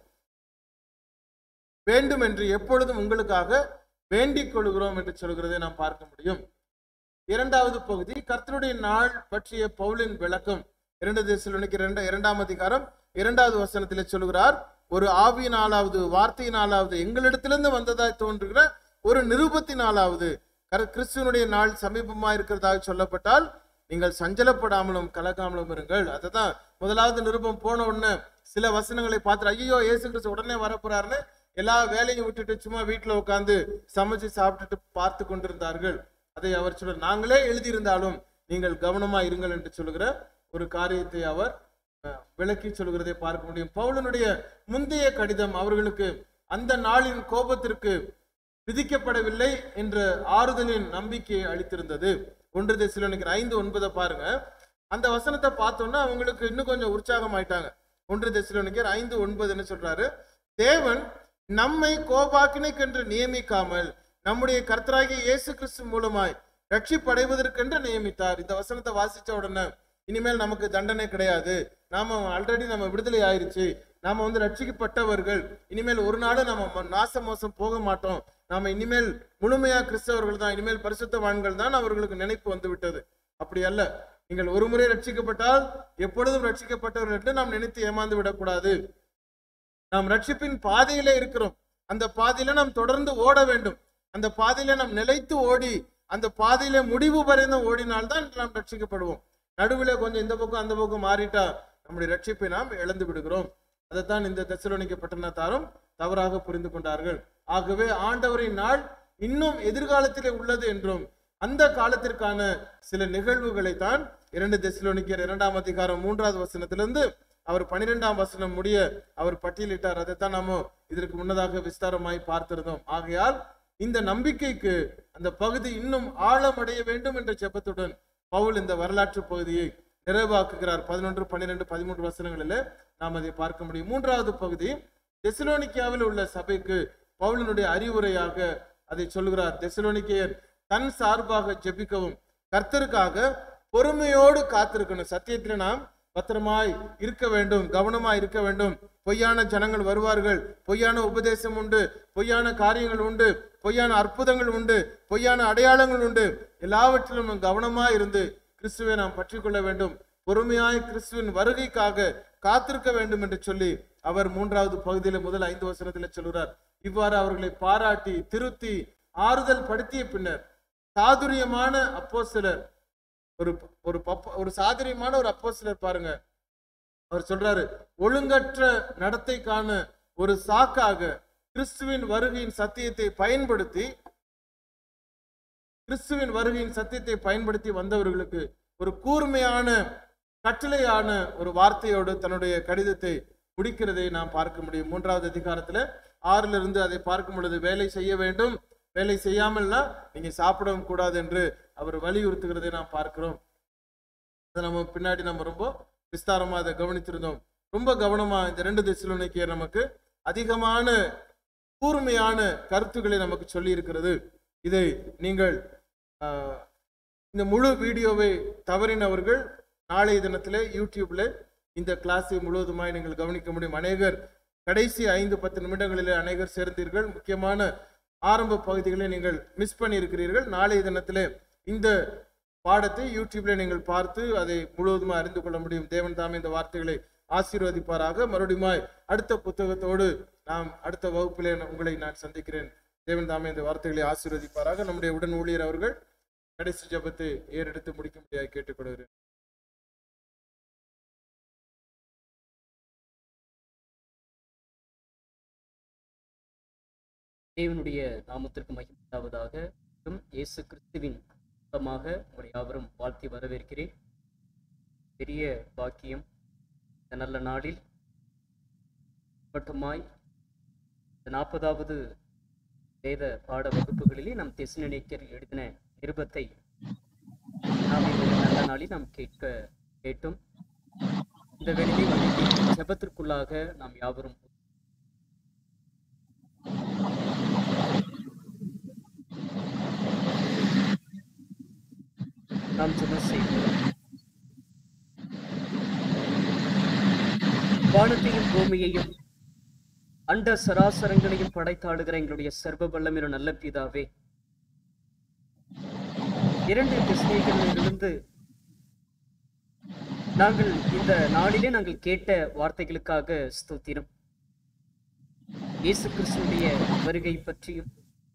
வேண்டும் என்று எப்பொழுதும் உங்களுக்காக வேண்டிக் கொள்கிறோம் என்று சொல்கிறதை நாம் பார்க்க முடியும் இரண்டாவது பகுதி கர்த்தருடைய நாள் பற்றிய பவுலின் விளக்கம் இரண்டு தேசலுக்கு இரண்டு இரண்டாம் அதிகாரம் இரண்டாவது வசனத்திலே சொல்கிறார் ஒரு ஆவியினாலாவது வார்த்தையினாலாவது எங்களிடத்திலிருந்து வந்ததாய் தோன்றுகிற ஒரு நிருபத்தினாலாவது கர- கிறிஸ்துவனுடைய நாள் சமீபமா இருக்கிறதாக சொல்லப்பட்டால் நீங்கள் சஞ்சலப்படாமலும் கலக்காமலும் இருங்கள் அதுதான் முதலாவது நிருபம் போன உடனே சில வசனங்களை பார்த்து ஐயோ இயேசு கிறிஸ்து உடனே வரப்போறாருன்னு எல்லா வேலையும் விட்டுட்டு சும்மா வீட்டுல உட்காந்து சமைச்சு சாப்பிட்டுட்டு பார்த்து கொண்டிருந்தார்கள் அதை அவர் சொல்ற நாங்களே எழுதியிருந்தாலும் நீங்கள் கவனமா இருங்கள் என்று சொல்லுகிற ஒரு காரியத்தை அவர் அஹ், விளக்கி சொல்கிறதை பார்க்க முடியும் பவுலனுடைய முந்தைய கடிதம் அவர்களுக்கு அந்த நாளின் கோபத்திற்கு விதிக்கப்படவில்லை என்ற ஆறுதலின் நம்பிக்கையை அளித்திருந்தது ஒன்று தெசிலோனிக்கர் ஐந்து ஒன்பதை பாருங்க அந்த வசனத்தை பார்த்தோன்னா அவங்களுக்கு இன்னும் கொஞ்சம் உற்சாகம் ஆயிட்டாங்க ஒன்று தெசிலோனிக்கர் ஐந்து ஒன்பது என்ன சொல்றாரு தேவன் நம்மை கோபாக்கினைக்கென்று நியமிக்காமல் நம்முடைய கர்த்தராகிய இயேசு கிறிஸ்து மூலமாய் ரட்சிப்படைவதற்கென்று நியமித்தார் இந்த வசனத்தை வாசிச்ச உடனே இனிமேல் நமக்கு தண்டனை கிடையாது நாம ஆல்ரெடி நம்ம விடுதலை ஆயிருச்சு நாம வந்து ரட்சிக்கப்பட்டவர்கள் இனிமேல் ஒரு நாளும் நம்ம ம- நாச மோசம் போக மாட்டோம் நாம இனிமேல் முழுமையா கிறிஸ்தவர்கள் தான் இனிமேல் பரிசுத்தவான்கள் தான் அவர்களுக்கு நினைப்பு வந்து விட்டது அப்படி அல்ல நீங்கள் ஒரு முறை ரட்சிக்கப்பட்டால் எப்பொழுதும் ரட்சிக்கப்பட்டவர்கள் என்று நாம் நினைத்து ஏமாந்து விடக்கூடாது நாம் ரட்சிப்பின் பாதையிலே இருக்கிறோம் அந்த பாதையில நாம் தொடர்ந்து ஓட வேண்டும் அந்த பாதையில நாம் நிலைத்து ஓடி அந்த பாதையில முடிவு வரைந்தும் ஓடினால்தான் நாம் ரட்சிக்கப்படுவோம் நடுவில் கொஞ்சம் இந்த பக்கம் அந்த பக்கம் மாறிட்டா நம்முடைய ரட்சிப்பை நாம் இழந்து விடுகிறோம் அதைத்தான் இந்த தெசலோனிக்க பட்டணத்தாரும் தவறாக புரிந்து கொண்டார்கள் ஆகவே ஆண்டவரின் நாள் இன்னும் எதிர்காலத்திலே உள்ளது என்றும் அந்த காலத்திற்கான சில நிகழ்வுகளை தான் இரண்டு தெசலோனிக்கர் இரண்டாம் அதிகாரம் மூன்றாவது வசனத்திலிருந்து அவர் பனிரெண்டாம் வசனம் முடிய அவர் பட்டியலிட்டார் அதைத்தான் நாம இதற்கு முன்னதாக விஸ்தாரமாய் பார்த்திருந்தோம் ஆகையால் இந்த நம்பிக்கைக்கு அந்த பகுதி இன்னும் ஆழமடைய வேண்டும் என்ற ஜெபத்துடன் பவுல் இந்த வரலாற்று பகுதியை நிறைவாக்குகிறார் பதினொன்று பன்னிரெண்டு பதிமூன்று வசனங்களிலே நாம் அதை பார்க்க முடியும் மூன்றாவது பகுதி தெசலோனிக்கியாவில் உள்ள சபைக்கு பவுலினுடைய அறிவுரையாக அதை சொல்கிறார் தெசலோனிக்கேயர் தன் சார்பாக ஜெபிக்கவும் கர்த்தருக்காக பொறுமையோடு காத்திருக்கணும் சத்தியத்துல நாம் பத்திரமாய் இருக்க வேண்டும் கவனமாய் இருக்க வேண்டும் பொய்யான ஜனங்கள் வருவார்கள் பொய்யான உபதேசம் உண்டு பொய்யான காரியங்கள் உண்டு பொய்யான அற்புதங்கள் உண்டு பொய்யான அடையாளங்கள் உண்டு எல்லாவற்றிலும் நாம் கவனமாய் இருந்து கிறிஸ்துவை நாம் பற்றி கொள்ள வேண்டும் பொறுமையாய் கிறிஸ்துவின் வருகைக்காக காத்திருக்க வேண்டும் என்று சொல்லி அவர் மூன்றாவது பகுதியில முதல் ஐந்து வசனத்தில் சொல்கிறார் இவ்வாறு அவர்களை பாராட்டி திருத்தி ஆறுதல் படுத்திய பின்னர் சாதுரியமான அப்போஸ்தலர் ஒரு ஒரு பப்ப- ஒரு சாதுரியமான ஒரு அப்போஸ்தலர் பாருங்க அவர் சொல்றாரு ஒழுங்கற்ற நடத்தைக்கான ஒரு சாக்காக கிறிஸ்துவின் வருகையின் சத்தியத்தை பயன்படுத்தி கிறிஸ்துவின் வருகையின் சத்தியத்தை பயன்படுத்தி வந்தவர்களுக்கு ஒரு கூர்மையான கட்டளையான ஒரு வார்த்தையோடு தன்னுடைய கடிதத்தை முடிக்கிறதை நாம் பார்க்க முடியும் மூன்றாவது அதிகாரத்துல ஆறுல இருந்து அதை பார்க்கும் பொழுது வேலை செய்ய வேண்டும் வேலை செய்யாமல்னா நீங்க சாப்பிடவும் கூடாது என்று அவர் வலியுறுத்துகிறதை நாம் பார்க்கிறோம் அதை நம்ம பின்னாடி நம்ம ரொம்ப விஸ்தாரமா அதை கவனித்திருந்தோம் ரொம்ப கவனமா இந்த ரெண்டு திசையிலுனைக்கே நமக்கு அதிகமான கூர்மையான கருத்துக்களை நமக்கு சொல்லி இருக்கிறது இதை நீங்கள் ஆஹ், இந்த முழு வீடியோவை தவறினவர்கள் நாளைய தினத்திலே யூடியூப்ல இந்த கிளாஸை முழுவதுமாய் நீங்கள் கவனிக்க முடியும் அநேகர் கடைசி ஐந்து பத்து நிமிடங்களிலே அநேகர் சேர்ந்தீர்கள் முக்கியமான ஆரம்ப பகுதிகளை நீங்கள் மிஸ் பண்ணியிருக்கிறீர்கள் நாளைய தினத்திலே இந்த பாடத்தை யூடியூப்ல நீங்கள் பார்த்து அதை முழுவதுமாக அறிந்து கொள்ள முடியும் தேவன் தாமே இந்த வார்த்தைகளை ஆசீர்வதிப்பாராக மறுபடியுமாய் அடுத்த புத்தகத்தோடு நாம் அடுத்த வகுப்பிலே உங்களை நான் சந்திக்கிறேன் தேவன் தாமே இந்த வார்த்தைகளை ஆசீர்வதிப்பாராக நம்முடைய உடன் ஊழியர் அவர்கள் கடைசி ஜெபத்தை ஏறெடுத்து முடிக்க முடியாது கேட்டுக்கொள்கிறேன் தேவனுடைய நாமத்திற்கு மகிழ்ந்தாவதாக மற்றும் இயேசு கிறிஸ்துவின் மூலமாக உங்களை யாவரும் வாழ்த்தி வரவேற்கிறேன் பெரிய பாக்கியம் இந்த நல்ல நாளில் மட்டுமாய் இந்த நாற்பதாவது வேத பாட வகுப்புகளிலே நாம் தெசுநினைக்கர் எழுதின நிருபத்தை நாம் இந்த நல்ல நாளில் நாம் கேட்க கேட்டும் இந்த வேளையில் வந்து ஜெபத்திற்குள்ளாக நாம் யாவரும் நாம் ஜெபம் செய்வோம் வானத்தையும் பூமியையும் அண்ட சராசரங்களையும் படைத்தாடுகிற எங்களுடைய சர்வ வல்லமிரு நல்ல பிதாவே இரண்டு திசைகளிலிருந்து நாங்கள் இந்த நாளிலே நாங்கள் கேட்ட வார்த்தைகளுக்காக ஸ்தோத்திரம் இயேசு கிறிஸ்துடைய வருகை பற்றியும்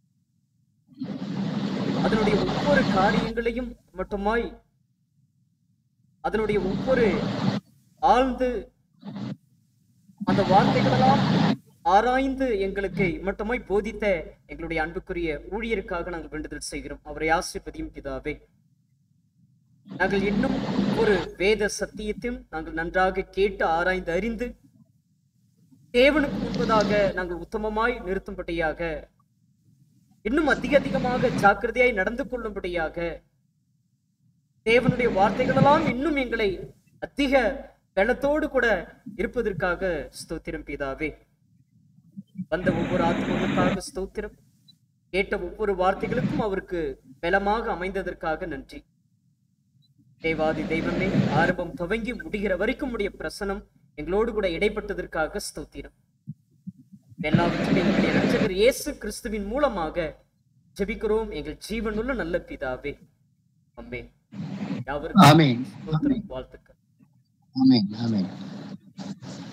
அதனுடைய ஒவ்வொரு காரியங்களையும் மட்டுமாய் அதனுடைய ஒவ்வொரு ஆழ்ந்து அந்த வார்த்தைகளெல்லாம் ஆராய்ந்து எங்களுக்கு மட்டுமாய் போதித்த எங்களுடைய அன்புக்குரிய ஊழியருக்காக நாங்கள் வேண்டுதல் செய்கிறோம் அவரை ஆசீர்வதியும் பிதாவே நாங்கள் இன்னும் ஒரு வேத சத்தியத்தையும் நாங்கள் நன்றாக கேட்டு ஆராய்ந்து அறிந்து தேவனுக்கு முன்பதாக நாங்கள் உத்தமமாய் நிறுத்தும்படியாக இன்னும் அதிக அதிகமாக ஜாக்கிரதையாய் நடந்து கொள்ளும்படியாக தேவனுடைய வார்த்தைகளெல்லாம் இன்னும் எங்களை அதிக பலத்தோடு கூட இருப்பதற்காக ஸ்தோத்திரம் பிதாவே வந்த ஒவ்வொரு ஆத்மாவுக்காக ஸ்தோத்திரம் கேட்ட ஒவ்வொரு வார்த்தைகளுக்கும் அவருக்கு பலமாக அமைந்ததற்காக நன்றி தேவாதி தெய்வமே ஆரம்பம் துவங்கி முடிகிற வரைக்கும் உடைய பிரசனம் எங்களோடு கூட இடைப்பட்டதற்காக ஸ்தோத்திரம் எல்லாவற்றிலும் எங்களுடைய இரட்சகர் இயேசு கிறிஸ்துவின் மூலமாக ஜெபிக்கிறோம் எங்கள் ஜீவனுள்ள நல்ல பிதாவே அம்மே யாவருக்கும் ஆமென் ஸ்தோத்திரம், வாழ்த்துக்கள் ஆமென் ஆமென்